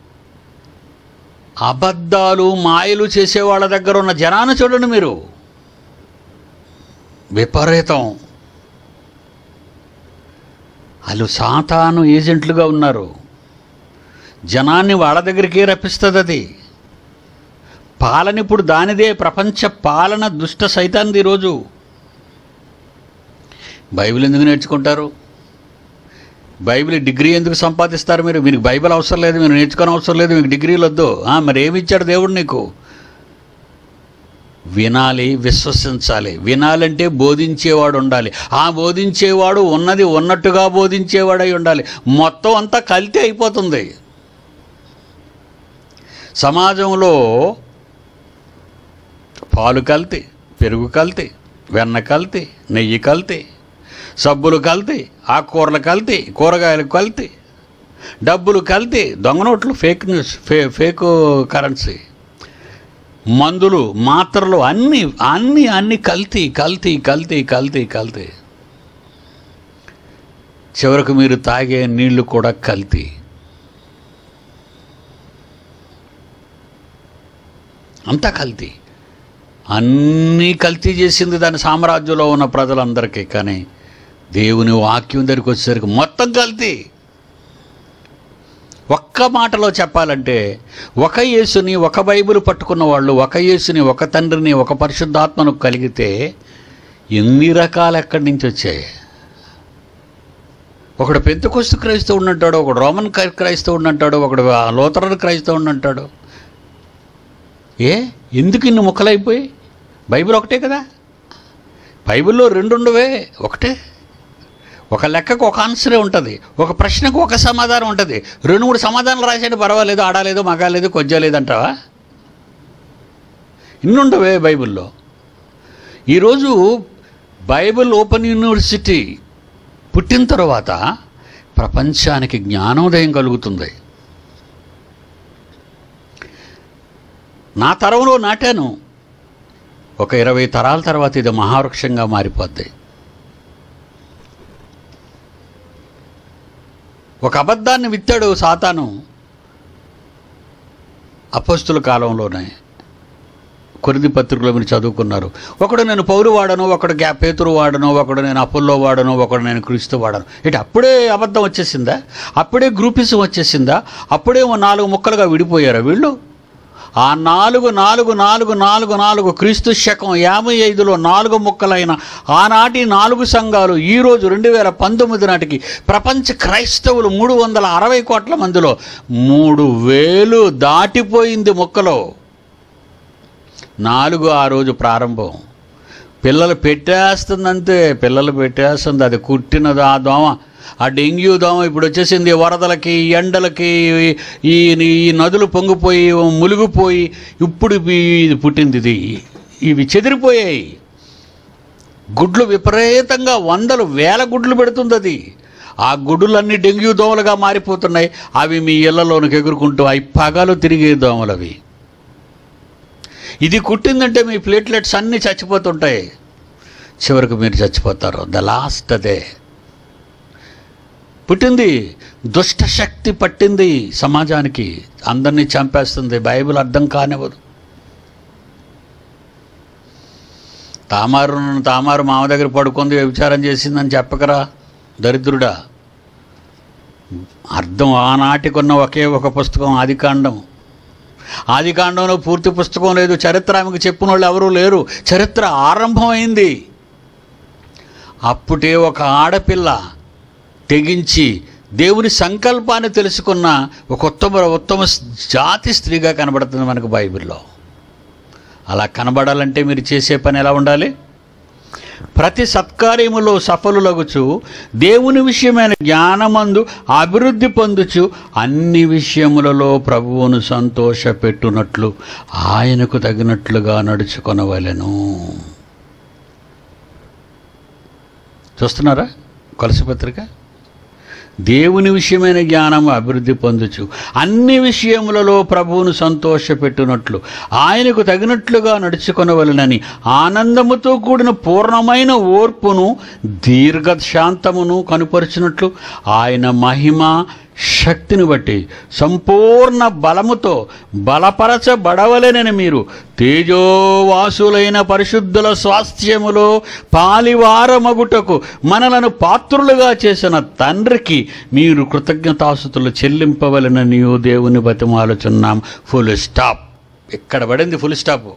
అబద్ధాలు మాయలు చేసే వాళ్ళ దగ్గర ఉన్న జనాన్ని చూడండి మీరు విపరీతం వాళ్ళు సాతాను ఏజెంట్లుగా ఉన్నారు జనాన్ని వాళ్ళ దగ్గరికే రప్పిస్తుంది అది పాలన ఇప్పుడు దానిదే ప్రపంచ పాలన దుష్ట సైతాంది ఈరోజు బైబిల్ ఎందుకు నేర్చుకుంటారు బైబిల్ డిగ్రీ ఎందుకు సంపాదిస్తారు మీరు మీకు బైబిల్ అవసరం లేదు మీరు నేర్చుకోని అవసరం లేదు మీకు డిగ్రీలు వద్దు ఆ, మరి ఏమి ఇచ్చాడు దేవుడు నీకు వినాలి విశ్వసించాలి వినాలంటే బోధించేవాడు ఉండాలి ఆ బోధించేవాడు ఉన్నది ఉన్నట్టుగా బోధించేవాడై ఉండాలి మొత్తం అంతా కల్తీ అయిపోతుంది సమాజంలో పాలు కల్తీ పెరుగు కల్తీ వెన్న కల్తీ నెయ్యి కల్తీ సబ్బులు కల్తీ ఆకుకూరలు కల్తీ కూరగాయలు కల్తీ డబ్బులు కల్తీ దొంగ నోట్లు ఫేక్ న్యూస్ ఫే ఫేక్ కరెన్సీ మందులు మాత్రలు అన్నీ అన్నీ అన్నీ కల్తీ కల్తీ కల్తీ కల్తీ కల్తీ చివరకు మీరు తాగే నీళ్లు కూడా కల్తీ అంతా కల్తీ అన్నీ కల్తీ చేసింది దాని సామ్రాజ్యంలో ఉన్న ప్రజలందరికీ కానీ దేవుని వాక్యం దగ్గరికి వచ్చేసరికి మొత్తం కల్తీ ఒక్క మాటలో చెప్పాలంటే ఒక యేసుని ఒక బైబిల్ పట్టుకున్న వాళ్ళు ఒక యేసుని ఒక తండ్రిని ఒక పరిశుద్ధాత్మను కలిగితే ఎన్ని రకాలు ఎక్కడి నుంచి వచ్చాయి ఒకడు పెంతకొస్తు క్రైస్తవుడు అంటాడు ఒకడు రోమన్ క్రై- క్రైస్తవుడు అంటాడు ఒకడు లోతరన్ క్రైస్తవుడు అంటాడు ఏ ఎందుకు ఇన్ని ముక్కలైపోయి బైబిల్ ఒకటే కదా బైబిల్లో రెండు ఉండవే ఒకటే ఒక లెక్కకు ఒక ఆన్సరే ఉంటుంది ఒక ప్రశ్నకు ఒక సమాధానం ఉంటుంది రెండు మూడు సమాధానాలు రాసాడు పర్వాలేదు ఆడాలేదు మగాలేదు కొజ్జలేదు అంటావా ఇన్ని ఉండవే బైబిల్లో ఈరోజు బైబిల్ ఓపెన్ యూనివర్సిటీ పుట్టిన తర్వాత ప్రపంచానికి జ్ఞానోదయం కలుగుతుంది నా తరంలో నాటాను ఒక ఇరవై తరాల తర్వాత ఇది మహావృక్షంగా మారిపోద్ది ఒక అబద్ధాన్ని విత్తాడు సాతాను అపస్తుల కాలంలోనే కొరిది పత్రికలో మీరు చదువుకున్నారు ఒకడు నేను పౌరు వాడను ఒకడు గ్యా పేతురు వాడను ఒకడు నేను అప్పుల్లో వాడను ఒకడు నేను క్రీస్తు వాడను ఇటు అప్పుడే అబద్ధం వచ్చేసిందా అప్పుడే గ్రూపిజం వచ్చేసిందా అప్పుడే ఓ నాలుగు ముక్కలుగా విడిపోయారా వీళ్ళు ఆ నాలుగు నాలుగు నాలుగు నాలుగు నాలుగు క్రీస్తు శకం యాభై ఐదులో నాలుగు ముక్కలైన ఆనాటి నాలుగు సంఘాలు ఈరోజు రెండు వేల పంతొమ్మిది నాటికి ప్రపంచ క్రైస్తవులు మూడు వందల అరవై కోట్ల మందిలో మూడు వేలు దాటిపోయింది ముక్కలో నాలుగు ఆ రోజు ప్రారంభం పిల్లలు పెట్టేస్తుందంతే పిల్లలు పెట్టేస్తుంది అది కుట్టినది ఆ దోమ ఆ డెంగ్యూ దోమ ఇప్పుడు వచ్చేసింది వరదలకి ఎండలకి ఈ ఈ నదులు పొంగిపోయి మునిగిపోయి ఇప్పుడు ఇది పుట్టింది ఇది ఇవి చెదిరిపోయాయి గుడ్లు విపరీతంగా వందలు వేల గుడ్లు పెడుతుంది అది ఆ గుడ్డులన్నీ డెంగ్యూ దోమలుగా మారిపోతున్నాయి అవి మీ ఇళ్లలోనికి ఎగురుకుంటూ అవి పగలు తిరిగే దోమలు అవి ఇది కుట్టిందంటే మీ ప్లేట్లెట్స్ అన్నీ చచ్చిపోతుంటాయి చివరికి మీరు చచ్చిపోతారు ద లాస్ట్ అదే పుట్టింది దుష్ట శక్తి పట్టింది సమాజానికి అందరినీ చంపేస్తుంది బైబిల్ అర్థం కానివ్వదు తామారు తామారు మామ దగ్గర పడుకుంది వ్యభిచారం చేసిందని చెప్పకరా దరిద్రుడా అర్థం ఆనాటికున్న ఒకే ఒక పుస్తకం ఆదికాండం ఆదికాండంలో పూర్తి పుస్తకం లేదు చరిత్ర ఆమెకు చెప్పిన వాళ్ళు ఎవరూ లేరు చరిత్ర ఆరంభమైంది అప్పుడే ఒక ఆడపిల్ల తెగించి దేవుని సంకల్పాన్ని తెలుసుకున్న ఒక ఉత్తమ ఉత్తమ జాతి స్త్రీగా కనబడుతుంది మనకు బైబిల్లో అలా కనబడాలంటే మీరు చేసే పని ఎలా ఉండాలి ప్రతి సత్కార్యములో సఫలులగుచు దేవుని విషయమైన జ్ఞానమందు అభివృద్ధి పొందుచు అన్ని విషయములలో ప్రభువును సంతోషపెట్టునట్లు ఆయనకు తగినట్లుగా నడుచుకొనవలెను చూస్తున్నారా కొలసి పత్రిక దేవుని విషయమైన జ్ఞానము అభివృద్ధి పొందుచు అన్ని విషయములలో ప్రభువును సంతోషపెట్టునట్లు ఆయనకు తగినట్లుగా నడుచుకొనవలనని ఆనందముతో కూడిన పూర్ణమైన ఓర్పును దీర్ఘశాంతమును కనుపరుచినట్లు ఆయన మహిమ శక్తిని బట్టి సంపూర్ణ బలముతో బలపరచబడవలెనని మీరు తేజోవాసులైన పరిశుద్ధుల స్వాస్థ్యములో పాలివారమగుటకు మనలను పాత్రులుగా చేసిన తండ్రికి మీరు కృతజ్ఞతాసుతులు చెల్లింపవలెనని దేవుని బతిమాలుచున్నాం ఫుల్ స్టాప్ ఇక్కడ పడింది ఫుల్ స్టాప్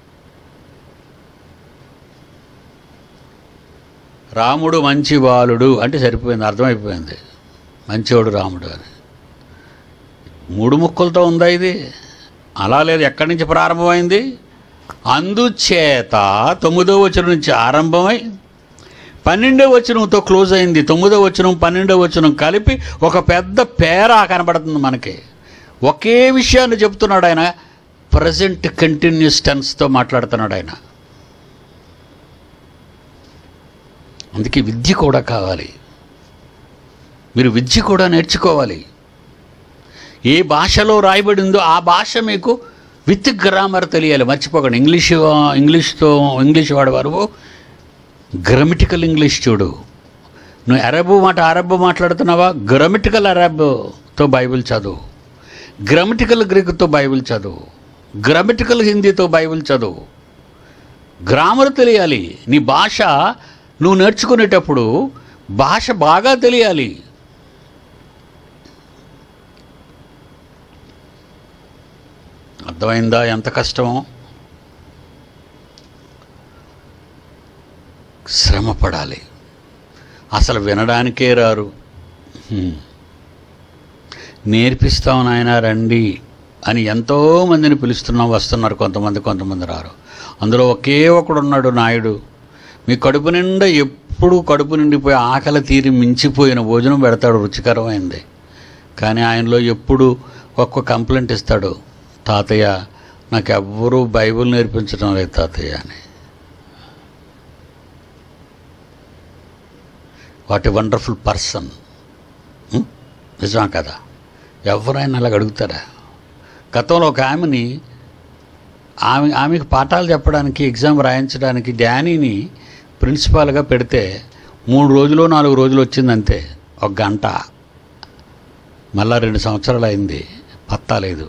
రాముడు మంచి బాలుడు అంటే సరిపోయింది అర్థమైపోయింది మంచివాడు రాముడు అని మూడు ముక్కలతో ఉందా ఇది అలా లేదు ఎక్కడి నుంచి ప్రారంభమైంది అందుచేత తొమ్మిదో వచనం నుంచి ఆరంభమై పన్నెండో వచనంతో క్లోజ్ అయింది తొమ్మిదో వచనం పన్నెండో వచనం కలిపి ఒక పెద్ద పేర కనబడుతుంది మనకి ఒకే విషయాన్ని చెప్తున్నాడు ఆయన ప్రజెంట్ కంటిన్యూస్ టెన్స్తో మాట్లాడుతున్నాడు ఆయన అందుకే విద్య కూడా కావాలి మీరు విద్య కూడా నేర్చుకోవాలి ఏ భాషలో రాయబడిందో ఆ భాష మీకు విత్ గ్రామర్ తెలియాలి మర్చిపోకండి ఇంగ్లీష్ ఇంగ్లీష్తో ఇంగ్లీష్ వాడేవారు గ్రామటికల్ ఇంగ్లీష్ చూడు నువ్వు అరబ్ మాట అరబ్ మాట్లాడుతున్నావా గ్రామటికల్ అరబ్తో బైబిల్ చదువు గ్రామటికల్ గ్రీక్తో బైబిల్ చదువు గ్రామటికల్ హిందీతో బైబిల్ చదువు గ్రామర్ తెలియాలి నీ భాష నువ్వు నేర్చుకునేటప్పుడు భాష బాగా తెలియాలి అర్థమైందా ఎంత కష్టమో శ్రమ పడాలి అసలు వినడానికే రారు హ్మ్. నేర్పిస్తాం నాయన రండి అని ఎంతోమందిని పిలుస్తున్నాం వస్తున్నారు కొంతమంది కొంతమంది రారు అందులో ఒకే ఒకడు ఉన్నాడు నాయుడు మీ కడుపు నిండా ఎప్పుడు కడుపు నిండిపోయి ఆకలి తీరి మించిపోయిన భోజనం పెడతాడు రుచికరమైంది కానీ ఆయనలో ఎప్పుడు ఒక్క కంప్లైంట్ ఇస్తాడు తాతయ్య నాకు ఎవ్వరూ బైబిల్ నేర్పించడం లేదు తాతయ్య అని వాట్ ఎ వండర్ఫుల్ పర్సన్ నిజమా కదా ఎవరైనా అలాగ అడుగుతారా గతంలో ఒక ఆమెని ఆమె ఆమెకు పాఠాలు చెప్పడానికి ఎగ్జామ్ రాయించడానికి డానీని ప్రిన్సిపాల్గా పెడితే మూడు రోజులు నాలుగు రోజులు వచ్చిందంతే ఒక గంట మళ్ళా రెండు సంవత్సరాలు అయింది పత్తా లేదు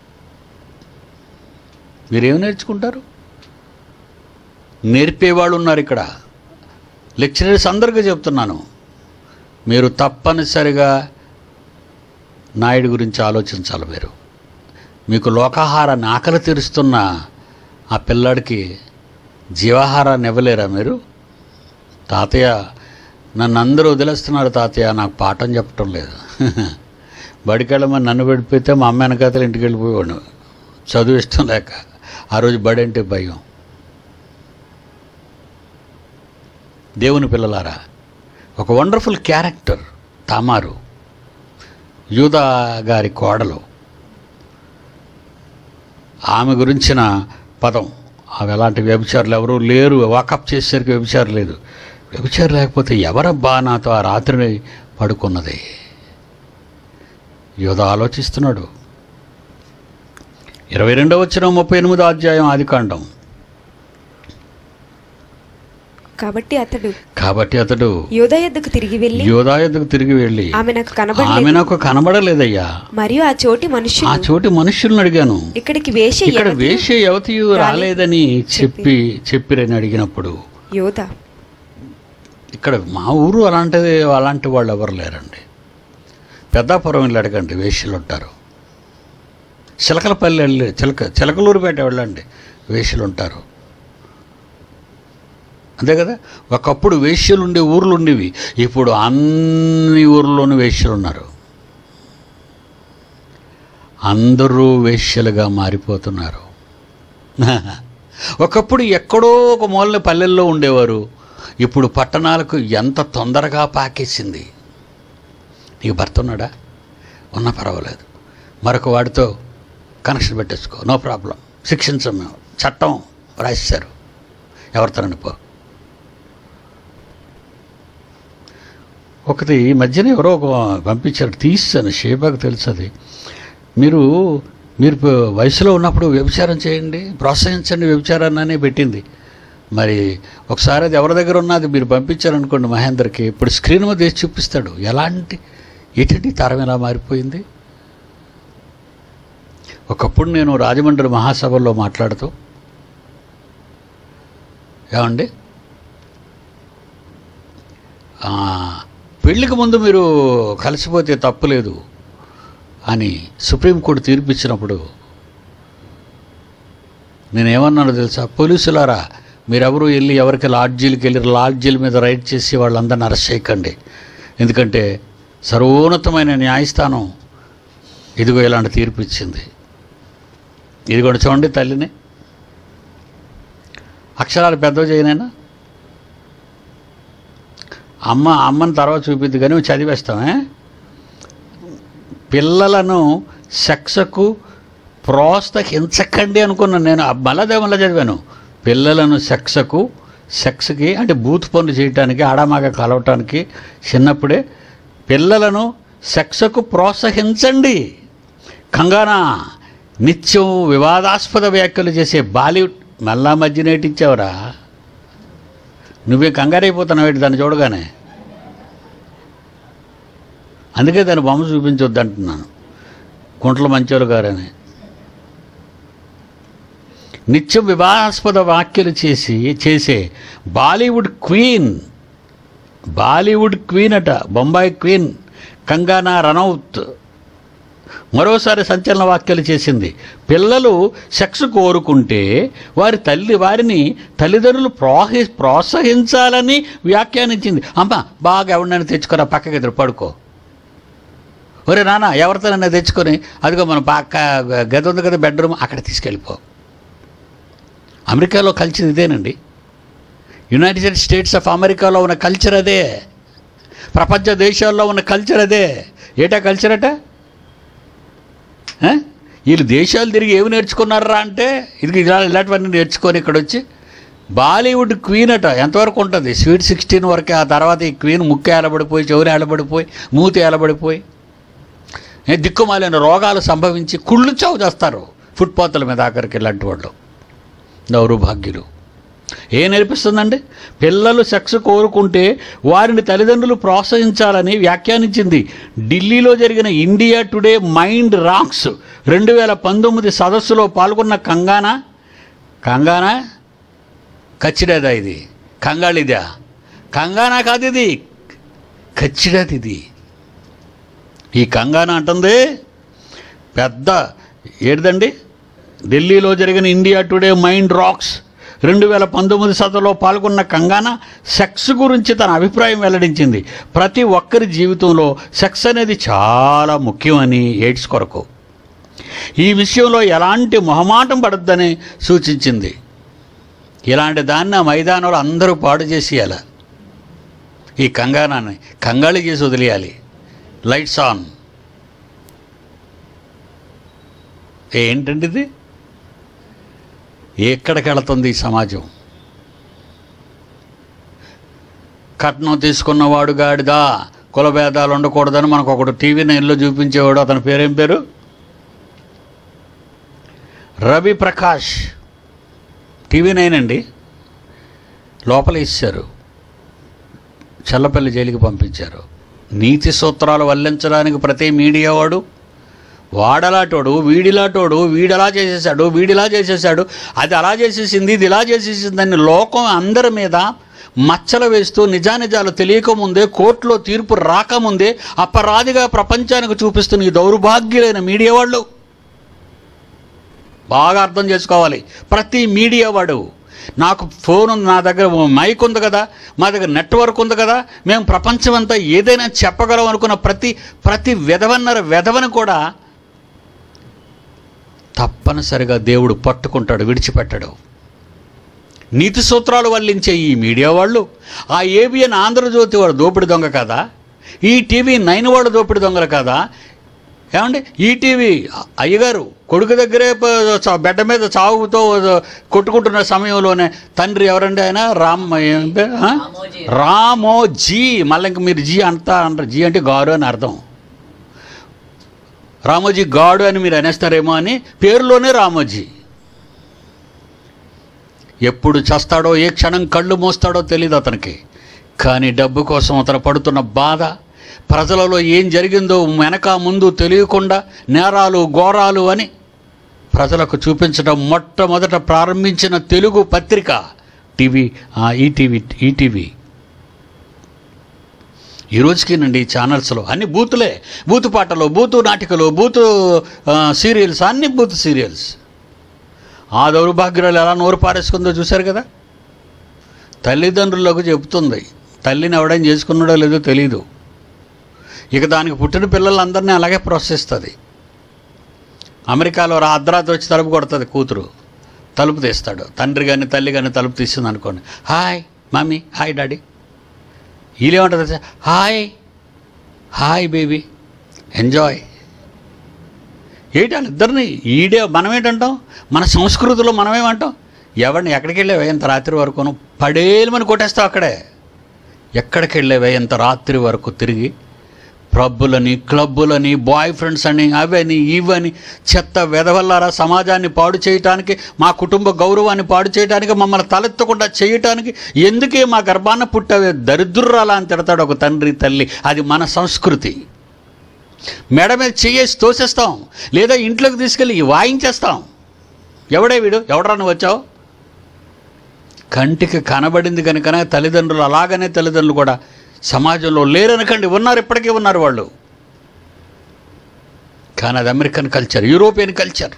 మీరేం నేర్చుకుంటారు నేర్పేవాళ్ళు ఉన్నారు ఇక్కడ లెక్చరర్స్ అందరికీ చెప్తున్నాను మీరు తప్పనిసరిగా నాయుడు గురించి ఆలోచించాలి మీరు మీకు లోకాహారాన్ని ఆకలి తీరుస్తున్న ఆ పిల్లాడికి జీవాహారాన్ని ఇవ్వలేరా మీరు తాతయ్య నన్ను అందరూ వదిలేస్తున్నారు తాతయ్య నాకు పాఠం చెప్పటం లేదు బడికెళ్ళమని నన్ను పెడిపోతే మా అమ్మ వెనకాతలు ఇంటికి వెళ్ళిపోయేవాడు చదువు ఇష్టం లేక ఆ రోజు బడి అంటే భయం దేవుని పిల్లలారా ఒక వండర్ఫుల్ క్యారెక్టర్ తామారు యూదా గారి కోడలు ఆమె గురించిన పదం అవి ఎలాంటి వ్యభిచారులు ఎవరూ లేరు వాకప్ చేసేసరికి వ్యభిచారం లేదు వ్యభిచారం లేకపోతే ఎవరబ్బా నాతో ఆ రాత్రిని పడుకున్నది యోధ ఆలోచిస్తున్నాడు ఇరవై రెండవ వచ్చిన ముప్పై ఎనిమిదో అధ్యాయం ఆదికాండం కాబట్టి అతడు కాబట్టి అతడు యోధ యొద్దకు తిరిగి వెళ్ళి యోధా ఎద్దుకు తిరిగి వెళ్ళి ఆమె నాకు ఆమె కనబడలేదు నాకు కనబడలేదయ్యా మరియు ఆ చోటి ఆ మనుషులు చోటి మనుషులను అడిగాను ఇక్కడికి వేష ఇక్కడ వేష యువతియు రాలేదని చెప్పి చెప్పిరని అడిగినప్పుడు యోధ ఇక్కడ మా ఊరు అలాంటిది అలాంటి వాళ్ళు ఎవరు లేరండి పెద్దాపురం వెళ్ళి అడగండి వేష్యలు ఉంటారు చిలకలపల్లి వెళ్ళి చిలక చిలకలూరుపేట వెళ్ళండి వేష్యలు ఉంటారు అంతే కదా ఒకప్పుడు వేష్యలు ఉండే ఊర్లు ఉండేవి ఇప్పుడు అన్ని ఊర్లోనూ వేష్యలు ఉన్నారు అందరూ వేష్యలుగా మారిపోతున్నారు ఒకప్పుడు ఎక్కడో ఒక మూలన పల్లెల్లో ఉండేవారు ఇప్పుడు పట్టణాలకు ఎంత తొందరగా పాకేసింది నీకు భర్త ఉన్నాడా ఉన్నా పర్వాలేదు మరొక వాడితో కనెక్షన్ పెట్టేసుకో నో ప్రాబ్లం శిక్షించం మేము చట్టం రాసేశారు ఎవరితోనండి పో ఒకటి ఈ మధ్యన ఎవరో ఒక పంపించారు తీస్తాను షేబాకు తెలుసు అది మీరు మీరు ప- వయసులో ఉన్నప్పుడు వ్యభిచారం చేయండి ప్రోత్సహించండి వ్యభిచారాన్ని అనే పెట్టింది మరి ఒకసారి అది ఎవరి దగ్గర ఉన్నది మీరు పంపించారనుకోండి మహేందర్కి ఇప్పుడు స్క్రీన్ మీద వేసి చూపిస్తాడు ఎలాంటి ఏంటంటే ఈ తరం ఎలా మారిపోయింది ఒకప్పుడు నేను రాజమండ్రి మహాసభల్లో మాట్లాడుతూ ఏమండి ఆ, పెళ్ళికి ముందు మీరు కలిసిపోతే తప్పులేదు అని సుప్రీంకోర్టు తీర్పు ఇచ్చినప్పుడు నేనేమన్నానో తెలుసా పోలీసులారా మీరెవరు వెళ్ళి ఎవరికి లాడ్జీలకు వెళ్ళి లాడ్జీల మీద రైడ్ చేసి వాళ్ళందరిని అరెస్ట్ చేయకండి ఎందుకంటే సర్వోన్నతమైన న్యాయస్థానం ఇదిగో ఇలాంటి తీర్పు ఇచ్చింది ఇది కూడా చూడండి తల్లిని అక్షరాలు పెద్దవి చేయనైనా అమ్మ అమ్మని తర్వాత చూపిద్ది కానీ మేము చదివేస్తామే పిల్లలను సెక్స్కు ప్రోత్సహించకండి అనుకున్నాను నేను మళ్ళదే మళ్ళీ చదివాను పిల్లలను సెక్స్కు సెక్స్కి అంటే బూత్ పనులు చేయటానికి ఆడమాగ కలవటానికి చిన్నప్పుడే పిల్లలను సెక్స్కు ప్రోత్సహించండి కంగానా నిత్యం వివాదాస్పద వ్యాఖ్యలు చేసే బాలీవుడ్ మళ్ళా మధ్య నేటించావురా నువ్వే కంగారైపోతున్నావు దాన్ని చూడగానే అందుకే దాని బొమ్మ చూపించొద్దు అంటున్నాను కుంట్ల మంచోలు గారని నిత్యం వివాదాస్పద వ్యాఖ్యలు చేసి చేసే బాలీవుడ్ క్వీన్ బాలీవుడ్ క్వీన్ అట బొంబాయి క్వీన్ కంగానా రనౌత్ మరోసారి సంచలన వ్యాఖ్యలు చేసింది పిల్లలు సెక్స్ కోరుకుంటే వారి తల్లి వారిని తల్లిదండ్రులు ప్రోహి ప్రోత్సహించాలని వ్యాఖ్యానించింది అమ్మ బాగా ఎవరినైనా తెచ్చుకోరా పక్కకి ఎదురు పడుకో ఒరే నాన్న ఎవరితోనైనా తెచ్చుకొని అదిగో మన పక్క గది ఉంది కదా బెడ్రూమ్ అక్కడ తీసుకెళ్ళిపో అమెరికాలో కల్చర్ ఇదేనండి యునైటెడ్ స్టేట్స్ ఆఫ్ అమెరికాలో ఉన్న కల్చర్ అదే ప్రపంచ దేశాల్లో ఉన్న కల్చర్ అదే ఏటా కల్చర్ అట ఆ? వీళ్ళు దేశాలు తిరిగి ఏమి నేర్చుకున్నారా అంటే ఇది ఇలా ఇలాంటివన్నీ నేర్చుకొని ఇక్కడ వచ్చి బాలీవుడ్ క్వీన్ అట ఎంతవరకు ఉంటుంది స్వీట్ సిక్స్టీన్ వరకే ఆ తర్వాత ఈ క్వీన్ ముక్కు ఏలబడిపోయి చెవులు ఏలబడిపోయి మూతి ఏలబడిపోయి ఏ దిక్కుమాలిన రోగాలు సంభవించి కుళ్ళు చావు చేస్తారు ఫుట్పాత్ల మీద ఆఖరికి ఇలాంటి వాళ్ళు దౌర్భాగ్యులు ఏ నేర్పిస్తుందండి పిల్లలు సెక్స్ కోరుకుంటే వారిని తల్లిదండ్రులు ప్రోత్సహించాలని వ్యాఖ్యానించింది ఢిల్లీలో జరిగిన ఇండియా టుడే మైండ్ రాక్స్ రెండు వేల పంతొమ్మిది సదస్సులో పాల్గొన్న కంగానా కంగానా కచ్చిడేదా ఇది కంగాళిదా కంగానా కాదు ఇది కచ్చిడది ఇది ఈ కంగానా అంటుంది పెద్ద ఏడిదండి ఢిల్లీలో జరిగిన ఇండియా టుడే మైండ్ రాక్స్ రెండు వేల పంతొమ్మిది సతలో పాల్గొన్న కంగానా సెక్స్ గురించి తన అభిప్రాయం వెల్లడించింది ప్రతి ఒక్కరి జీవితంలో సెక్స్ అనేది చాలా ముఖ్యమని ఎయిడ్స్ కొరకు ఈ విషయంలో ఎలాంటి మొహమాటం పడద్దని సూచించింది ఇలాంటి దాన్ని ఆ మైదానంలో అందరూ పాడు చేసేయాలి ఈ కంగానాన్ని కంగాళి చేసి వదిలేయాలి లైట్స్ ఆన్ ఏంటండి ఇది ఎక్కడికి వెళుతుంది ఈ సమాజం కట్నం తీసుకున్నవాడు గాడిదా కులభేదాలు ఉండకూడదని మనకు ఒకడు టీవీ నైన్లో చూపించేవాడు అతని పేరేం పేరు రవి ప్రకాష్ టీవీ నైన్ అండి లోపల ఇచ్చారు చల్లపల్లి జైలుకి పంపించారు నీతి సూత్రాలు వల్లించడానికి ప్రతి మీడియా వాడు వాడలాటోడు వీడిలాటోడు వీడలా చేసేసాడు వీడిలా చేసేసాడు అది అలా చేసేసింది ఇది ఇలా చేసేసిందని లోకం అందరి మీద మచ్చలు వేస్తూ నిజానిజాలు తెలియకముందే కోర్టులో తీర్పు రాకముందే అపరాధిగా ప్రపంచానికి చూపిస్తున్న ఈ దౌర్భాగ్యులైన మీడియా వాళ్ళు బాగా అర్థం చేసుకోవాలి ప్రతి మీడియా వాడు నాకు ఫోన్ ఉంది నా దగ్గర మైక్ ఉంది కదా మా దగ్గర నెట్వర్క్ ఉంది కదా మేము ప్రపంచం అంతా ఏదైనా చెప్పగలం అనుకున్న ప్రతి ప్రతి వెధవన్నర వెధవని కూడా తప్పనిసరిగా దేవుడు పట్టుకుంటాడు విడిచిపెట్టడు నీతి సూత్రాలు వల్లించే ఈ మీడియా వాళ్ళు ఆ ఏబిఎన్ ఆంధ్రజ్యోతి వాడు దోపిడి దొంగ కదా ఈ టీవీ నైన్ వాడు దోపిడి దొంగలు కదా ఏమండి ఈటీవీ అయ్యగారు కొడుకు దగ్గరే ప- చ- బెడ్డ మీద చావుతో కొట్టుకుంటున్న సమయంలోనే తండ్రి ఎవరండి ఆయన రామ్ ఏం పేరు? ఆ? రామోజీ మళ్ళీ ఇంక మీరు జీ అంతా అంటారు జీ అంటే గారు అని అర్థం రామోజీ గాడు అని మీరు అనేస్తారేమో అని పేరులోనే రామోజీ ఎప్పుడు చస్తాడో ఏ క్షణం కళ్ళు మోస్తాడో తెలియదు అతనికి కానీ డబ్బు కోసం అతను పడుతున్న బాధ ప్రజలలో ఏం జరిగిందో వెనక ముందు తెలియకుండా నేరాలు ఘోరాలు అని ప్రజలకు చూపించడం మొట్టమొదట ప్రారంభించిన తెలుగు పత్రిక టీవీ ఆ, ఈటీవీ ఈటీవీ ఈ రోజుకినండి ఈ ఛానల్స్లో అన్ని బూతులే బూతు పాటలు బూతు నాటికలు బూతు ఆ, సీరియల్స్ అన్ని బూతు సీరియల్స్ ఆ దౌర్భాగ్యురాలు ఎలా నోరు పారేసుకుందో చూశారు కదా తల్లిదండ్రులకు చెబుతుంది తల్లిని ఎవడైనా చేసుకున్నాడో లేదో తెలియదు ఇక దానికి పుట్టిన పిల్లలందరినీ అలాగే ప్రోత్సహిస్తుంది అమెరికాలో రా అర్ధరాత్రి వచ్చి తలుపు కొడుతుంది కూతురు తలుపు తీస్తాడు తండ్రి కానీ తల్లి కానీ తలుపు తీస్తుంది అనుకోండి హాయ్ మమ్మీ హాయ్ డాడీ వీళ్ళేమంటారు తెలుసా హాయ్ హాయ్ బేబీ ఎంజాయ్ ఏంటి వాళ్ళిద్దరిని ఈడే మనం ఏంటంటాం మన సంస్కృతిలో మనమేమంటాం ఎవరిని ఎక్కడికి వెళ్ళావే ఇంత రాత్రి వరకును పడేలమని కొట్టేస్తావు అక్కడే ఎక్కడికి వెళ్ళావే ఇంత రాత్రి వరకు తిరిగి పబ్బులని క్లబ్బులని బాయ్ ఫ్రెండ్స్ అని అవని ఇవని చెత్త వెధవల్లారా సమాజాన్ని పాడు చేయటానికి మా కుటుంబ గౌరవాన్ని పాడు చేయడానికి మమ్మల్ని తలెత్తకుండా చేయటానికి ఎందుకే మా గర్భాన పుట్టవే దరిద్రురాలా అని తిడతాడు ఒక తండ్రి తల్లి అది మన సంస్కృతి మెడ మీద చెయ్యేసి తోసేస్తాం లేదా ఇంట్లోకి తీసుకెళ్ళి వాయించేస్తాం ఎవడే వీడు ఎవడరా నువ్వు వచ్చావు కంటికి కనబడింది కనుక తల్లిదండ్రులు అలాగనే తల్లిదండ్రులు కూడా సమాజంలో లేరనకండి ఉన్నారు ఇప్పటికీ ఉన్నారు వాళ్ళు కానీ అది అమెరికన్ కల్చర్ యూరోపియన్ కల్చర్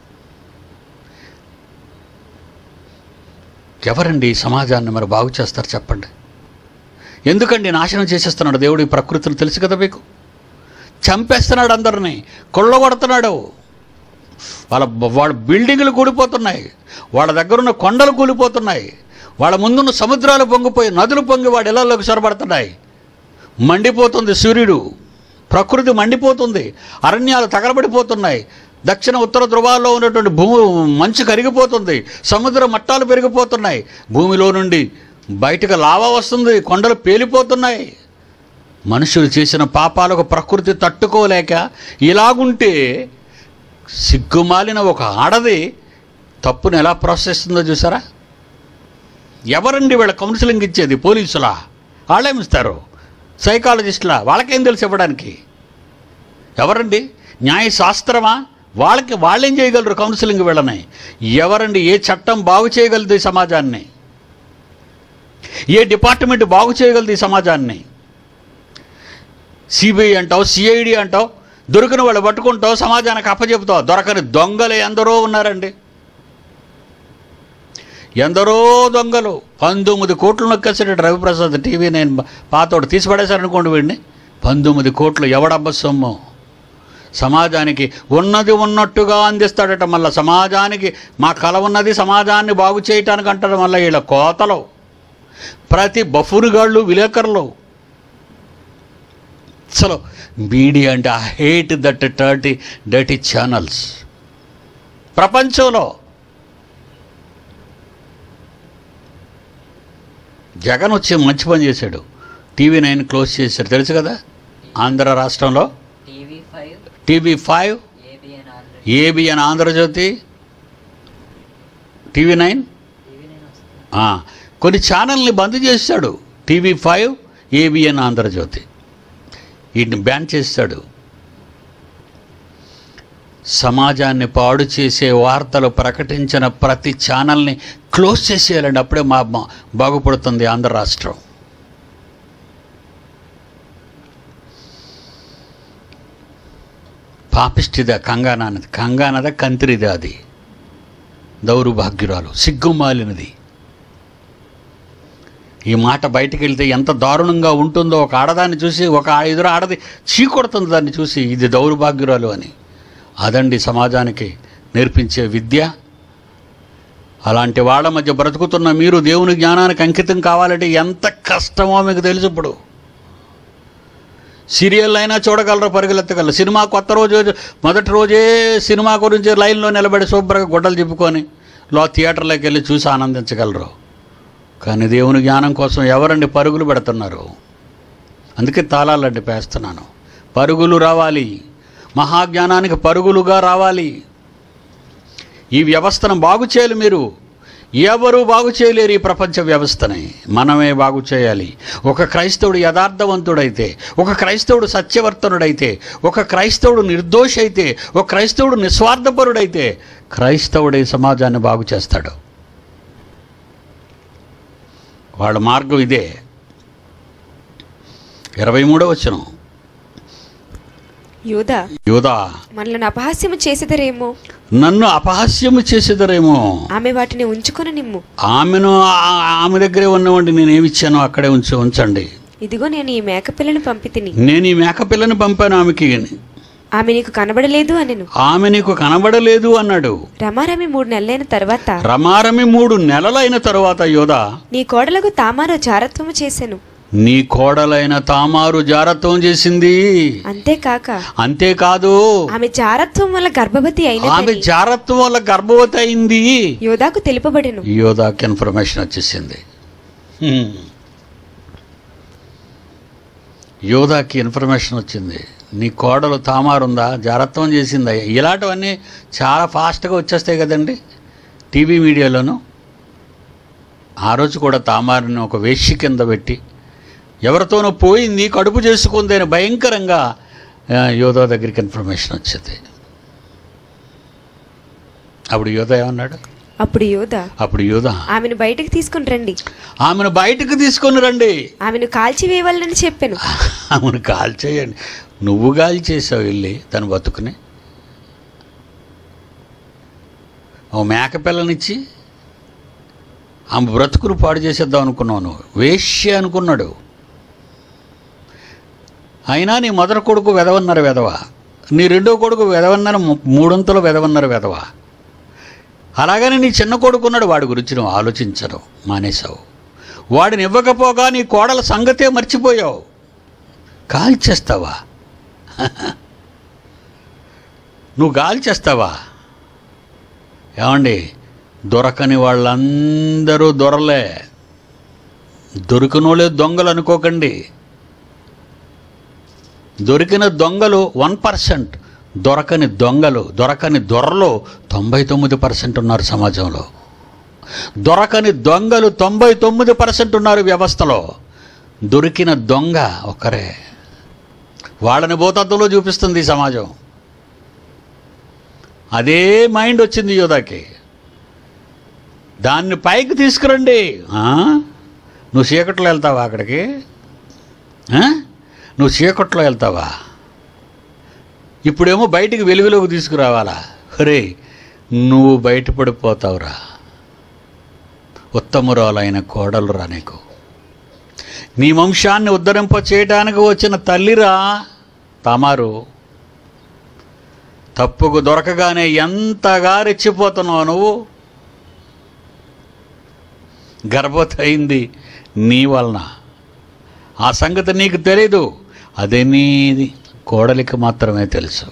ఎవరండి ఈ సమాజాన్ని మరి బాగు చేస్తారు చెప్పండి ఎందుకండి నాశనం చేసేస్తున్నాడు దేవుడు ఈ ప్రకృతిని తెలుసు కదా మీకు చంపేస్తున్నాడు అందరినీ కొల్లగొడుతున్నాడు వాళ్ళ వాళ్ళ బిల్డింగులు కూలిపోతున్నాయి వాళ్ళ దగ్గర ఉన్న కొండలు కూలిపోతున్నాయి వాళ్ళ ముందున్న సముద్రాలు పొంగిపోయి నదులు పొంగి వాడి ఇళ్లలోకి చొరబడుతున్నాయి మండిపోతుంది సూర్యుడు ప్రకృతి మండిపోతుంది అరణ్యాలు తగలబడిపోతున్నాయి దక్షిణ ఉత్తర ధ్రువాల్లో ఉన్నటువంటి భూమి మంచు కరిగిపోతుంది సముద్ర మట్టాలు పెరిగిపోతున్నాయి భూమిలో నుండి బయటకు లావా వస్తుంది కొండలు పేలిపోతున్నాయి మనుషులు చేసిన పాపాలకు ప్రకృతి తట్టుకోలేక ఇలాగుంటే సిగ్గుమాలిన ఒక ఆడది తప్పును ఎలా ప్రోత్సహిస్తుందో చూసారా ఎవరండి వీళ్ళ కౌన్సిలింగ్ ఇచ్చేది పోలీసులా వాళ్ళేమిస్తారు సైకాలజిస్టులా వాళ్ళకేం తెలిసి ఇవ్వడానికి ఎవరండి న్యాయశాస్త్రమా వాళ్ళకి వాళ్ళేం చేయగలరు కౌన్సిలింగ్ వీళ్ళని ఎవరండి ఏ చట్టం బాగు చేయగలదు ఈ సమాజాన్ని ఏ డిపార్ట్మెంట్ బాగు చేయగలదు ఈ సమాజాన్ని సిబిఐ అంటావు సిఐడి అంటావు దొరికిన వాళ్ళు పట్టుకుంటావు సమాజానికి అప్పచెపుతావు దొరకని దొంగలు ఎందరో ఉన్నారండి ఎందరో దొంగలు పంతొమ్మిది కోట్లు నొక్కేసాడు రవిప్రసాద్ టీవీ నేను పాతోడు తీసి పడేశారనుకోండి వీడిని పంతొమ్మిది కోట్లు ఎవడబ్బ సొమ్ము సమాజానికి ఉన్నది ఉన్నట్టుగా అందిస్తాడట మళ్ళీ సమాజానికి మా కల ఉన్నది సమాజాన్ని బాగు చేయటానికి అంటాడు మళ్ళీ వీళ్ళ కోతలు ప్రతి బఫురుగాళ్ళు విలేకరులు అసలు మీడియా అంటే ఐ హేట్ దట్ టర్టీ డర్టీ ఛానల్స్ ప్రపంచంలో జగన్ వచ్చి మంచి పని చేశాడు టీవీ నైన్ క్లోజ్ చేశాడు తెలుసు కదా ఆంధ్ర రాష్ట్రంలో TV five TV five ABN Andhra ABN Andhrajyothy TV nine TV నేను వస్తుంది ఆ, కొన్ని ఛానల్ని బంద్ చేశాడు టీవీ ఫైవ్ ఏబిఎన్ ఆంధ్రజ్యోతి వీటిని బ్యాన్ చేస్తాడు సమాజాన్ని పాడు చేసే వార్తలు ప్రకటించిన ప్రతి ఛానల్ని క్లోజ్ చేసేయాలండి అప్పుడే మా మా- బాగుపడుతుంది ఆంధ్ర రాష్ట్రం పాపిష్టిదా కంగానానది కంగానద కంత్రిది అది దౌర్భాగ్యురాలు సిగ్గుమాలినది ఈ మాట బయటికి వెళ్తే ఎంత దారుణంగా ఉంటుందో ఒక ఆడదాన్ని చూసి ఒక ఎదురు ఆడది చీకొడుతుంది దాన్ని చూసి ఇది దౌర్భాగ్యురాలు అని అదండి సమాజానికి నేర్పించే విద్య అలాంటి వాళ్ళ మధ్య బ్రతుకుతున్న మీరు దేవుని జ్ఞానానికి అంకితం కావాలంటే ఎంత కష్టమో మీకు తెలుసు ఇప్పుడు సీరియల్ అయినా చూడగలరు పరుగులెత్తగలరు సినిమా కొత్త రోజు మొదటి రోజే సినిమా గురించి లైన్లో నిలబడి శుభ్రంగా గుడ్డలు చెప్పుకొని లో థియేటర్లోకి వెళ్ళి చూసి ఆనందించగలరు కానీ దేవుని జ్ఞానం కోసం ఎవరండి పరుగులు పెడుతున్నారు అందుకే తాళాలండి పేస్తున్నాను పరుగులు రావాలి మహాజ్ఞానానికి పరుగులుగా రావాలి ఈ వ్యవస్థను బాగు చేయాలి మీరు ఎవరు బాగు చేయలేరు ఈ ప్రపంచ వ్యవస్థని మనమే బాగు చేయాలి ఒక క్రైస్తవుడు యథార్థవంతుడైతే ఒక క్రైస్తవుడు సత్యవర్తనుడైతే ఒక క్రైస్తవుడు నిర్దోషి అయితే ఒక క్రైస్తవుడు నిస్వార్థపరుడైతే క్రైస్తవుడే సమాజాన్ని బాగు చేస్తాడు వాళ్ళ మార్గం ఇదే ఇరవై మూడో వచనం యూదా యూదా మనలను అపహాస్యము చేసేదరేమో నన్ను అపహాస్యము చేసేదరేమో ఆమె వాటిని ఉంచుకొని నిమ్ము ఆమెను ఆ- ఆమె దగ్గరే ఉన్నవండి నేను ఏమి ఇచ్చానో అక్కడే ఉంచి ఉంచండి ఇదిగో నేను ఈ మేకపిల్లను పంపి తిని నేను ఈ మేకపిల్లని పంపాను ఆమెకి ఆమె నీకు కనబడలేదు అనెను ఆమె నీకు కనబడలేదు అన్నాడు రమారమి మూడు నెలలైన తర్వాత రమారమి మూడు నెలలైన తరువాత యోధ నీ కోడలకు తామారు జారత్వము చేసెను నీ కోడలైన తామారు జారత్వం చేసింది అంతేకాక అంతేకాదు ఆమె జారత్వం వల్ల గర్భవతి ఆమె అయిన జారత్వం వల్ల గర్భవతి అయింది యోధాకు తెలుపబడెను యోధాకి ఇన్ఫర్మేషన్ వచ్చేసింది హ్మ్. యోధాకి ఇన్ఫర్మేషన్ వచ్చింది నీ కోడలు తామారుందా జారత్వం చేసిందా ఇలాంటివన్నీ చాలా ఫాస్ట్గా వచ్చేస్తాయి కదండి టీవీ మీడియాలోను ఆ రోజు కూడా తామారుని ఒక వేష్య కింద పెట్టి ఎవరితోనో పోయింది కడుపు చేసుకుంది అని భయంకరంగా ఆ, యోధా దగ్గరికి ఇన్ఫర్మేషన్ వచ్చింది అప్పుడు యోధ ఏమన్నాడు అప్పుడు యోధ అప్పుడు యోధ ఆమెను బయటకు తీసుకుని రండి ఆమెను బయటకు తీసుకొని రండి ఆమెను కాల్చివేయవాలని చెప్పాను ఆమెను కాల్ చేయండి నువ్వు గాలి చేసావు వెళ్ళి తను బతుకుని ఓ మేక పిల్లనిచ్చి ఆమె బ్రతుకును పాడు చేసేద్దాం అనుకున్నావు నువ్వు వేష్య అనుకున్నాడు అయినా నీ మొదటి కొడుకు వెదవన్నర వెదవ నీ రెండో కొడుకు వెదవన్నర ము- మూడొంతుల వెదవన్నర వెదవ అలాగని నీ చిన్న కొడుకున్నాడు వాడి గురించి నువ్వు ఆలోచించరు మానేశావు వాడిని ఇవ్వకపోగా నీ కోడల సంగతే మర్చిపోయావు గాలి చేస్తావా నువ్వు గాలి చేస్తావా ఏమండి దొరకని వాళ్ళందరూ దొరలే దొరికినోళ్ళే దొంగలు అనుకోకండి దొరికిన దొంగలు వన్ పర్సెంట్ దొరకని దొంగలు దొరకని దొరలు తొంభై తొమ్మిది పర్సెంట్ ఉన్నారు సమాజంలో దొరకని దొంగలు తొంభై తొమ్మిది పర్సెంట్ ఉన్నారు వ్యవస్థలో దొరికిన దొంగ ఒకరే వాళ్ళని భూతత్వంలో చూపిస్తుంది ఈ సమాజం అదే మైండ్ వచ్చింది యోధాకి దాన్ని పైకి తీసుకురండి ఆ? నువ్వు చీకట్లో వెళ్తావా అక్కడికి ఆ? నువ్వు చీకట్లో వెళ్తావా ఇప్పుడేమో బయటికి వెలుగులోకి తీసుకురావాలా హరే నువ్వు బయటపడిపోతావురా ఉత్తమురాలైన కోడలు రా నీకు నీ వంశాన్ని ఉద్ధరింప చేయడానికి వచ్చిన తల్లిరా తమారు తప్పుకు దొరకగానే ఎంతగా రెచ్చిపోతున్నావు నువ్వు గర్భవతి అయింది నీ వలన ఆ సంగతి నీకు తెలీదు అదే నీది కోడలికి మాత్రమే తెలుసు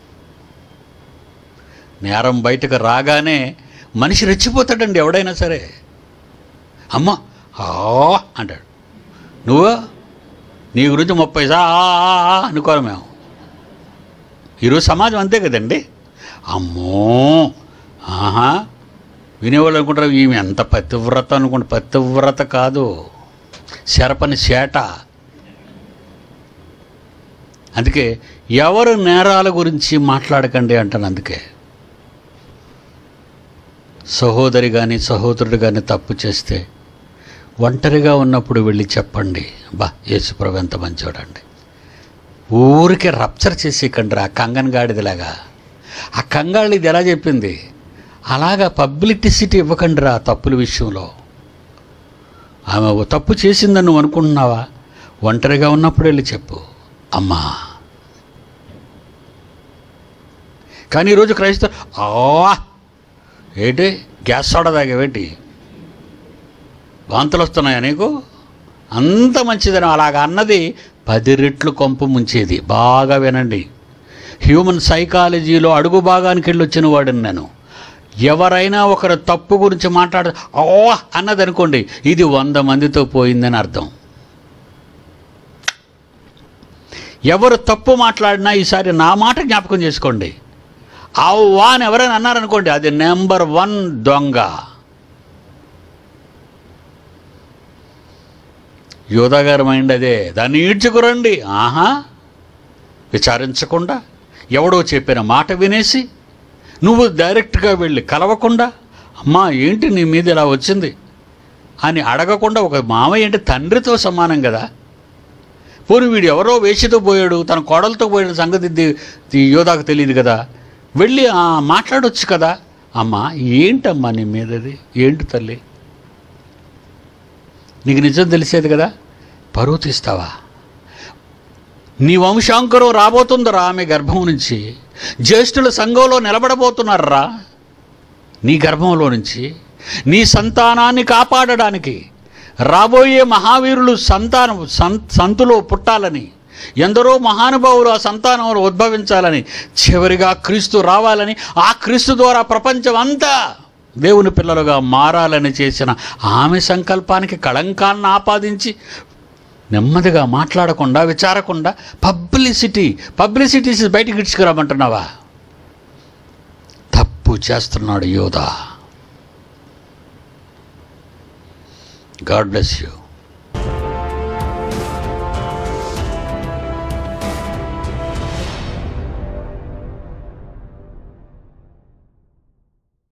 నేరం బయటకు రాగానే మనిషి రెచ్చిపోతాడండి ఎవడైనా సరే అమ్మ ఆ అంటాడు నువ్వు నీ గురించి ముప్పై సా ఆ, ఆ, ఆ అనుకోరు మేము ఈరోజు సమాజం అంతే కదండి అమ్మో ఆహా వినేవాళ్ళు అనుకుంటారు ఈమె ఎంత పతివ్రత అనుకుంటే పతివ్రత కాదు శరపని చేట అందుకే ఎవరు నేరాల గురించి మాట్లాడకండి అంటాను అందుకే సహోదరి కానీ సహోదరుడు కానీ తప్పు చేస్తే ఒంటరిగా ఉన్నప్పుడు వెళ్ళి చెప్పండి బా యేసుప్రభు ఎంత మంచోడండి ఊరికే రప్చర్ చేసేకండి ఆ కంగన్ గాడిదిలాగా ఆ కంగాళి ఇది ఎలా చెప్పింది అలాగా పబ్లిసిటీ ఇవ్వకండి రా తప్పుల విషయంలో ఆమె ఓ తప్పు చేసిందని నువ్వు అనుకుంటున్నావా ఒంటరిగా ఉన్నప్పుడు వెళ్ళి చెప్పు అమ్మా కానీ ఈరోజు క్రైస్తవ ఆ ఏంటి గ్యాస్ సోడా తాగేవేంటి వాంతులు వస్తున్నాయా నీకు అంత మంచిదని అలాగ అన్నది పది రెట్లు కొంప ముంచేది బాగా వినండి హ్యూమన్ సైకాలజీలో అడుగు భాగానికి వెళ్ళి వచ్చిన వాడిని నేను ఎవరైనా ఒకరు తప్పు గురించి మాట్లాడ ఓ అన్నది అనుకోండి ఇది వంద మందితో పోయిందని అర్థం ఎవరు తప్పు మాట్లాడినా ఈసారి నా మాట జ్ఞాపకం చేసుకోండి అవ్వా అని ఎవరైనా అన్నారనుకోండి అది నెంబర్ వన్ దొంగ యోధా గారి మైండ్ అదే దాన్ని ఈడ్చుకురండి ఆహా విచారించకుండా ఎవడో చెప్పిన మాట వినేసి నువ్వు డైరెక్ట్గా వెళ్ళి కలవకుండా అమ్మా ఏంటి నీ మీద ఇలా వచ్చింది అని అడగకుండా ఒక మామయ్య అంటే తండ్రితో సమానం కదా పోనీ వీడు ఎవరో వేషతో పోయాడు తన కోడలతో పోయాడు సంగతి ది- ది యోధాకు తెలియదు కదా వెళ్ళి ఆ, మాట్లాడొచ్చు కదా అమ్మా ఏంటమ్మా నీ మీదది ఏంటి తల్లి నీకు నిజం తెలిసేది కదా పరువు తీస్తావా నీ వంశాంకురం రాబోతుందిరా ఆమె గర్భం నుంచి జ్యేష్ఠుల సంఘంలో నిలబడబోతున్నారా నీ గర్భంలో నుంచి నీ సంతానాన్ని కాపాడడానికి రాబోయే మహావీరులు సంతానం సం- సంతులో పుట్టాలని ఎందరో మహానుభావులు ఆ సంతానంలో ఉద్భవించాలని చివరిగా క్రీస్తు రావాలని ఆ క్రీస్తు ద్వారా ప్రపంచం అంతా దేవుని పిల్లలుగా మారాలని చేసిన ఆమె సంకల్పానికి కళంకాన్ని ఆపాదించి నెమ్మదిగా మాట్లాడకుండా విచారకుండా పబ్లిసిటీ పబ్లిసిటీ బయటికి ఇడ్చుకురామంటున్నావా తప్పు చేస్తున్నాడు యోధా గాడ్ బ్లెస్ యూ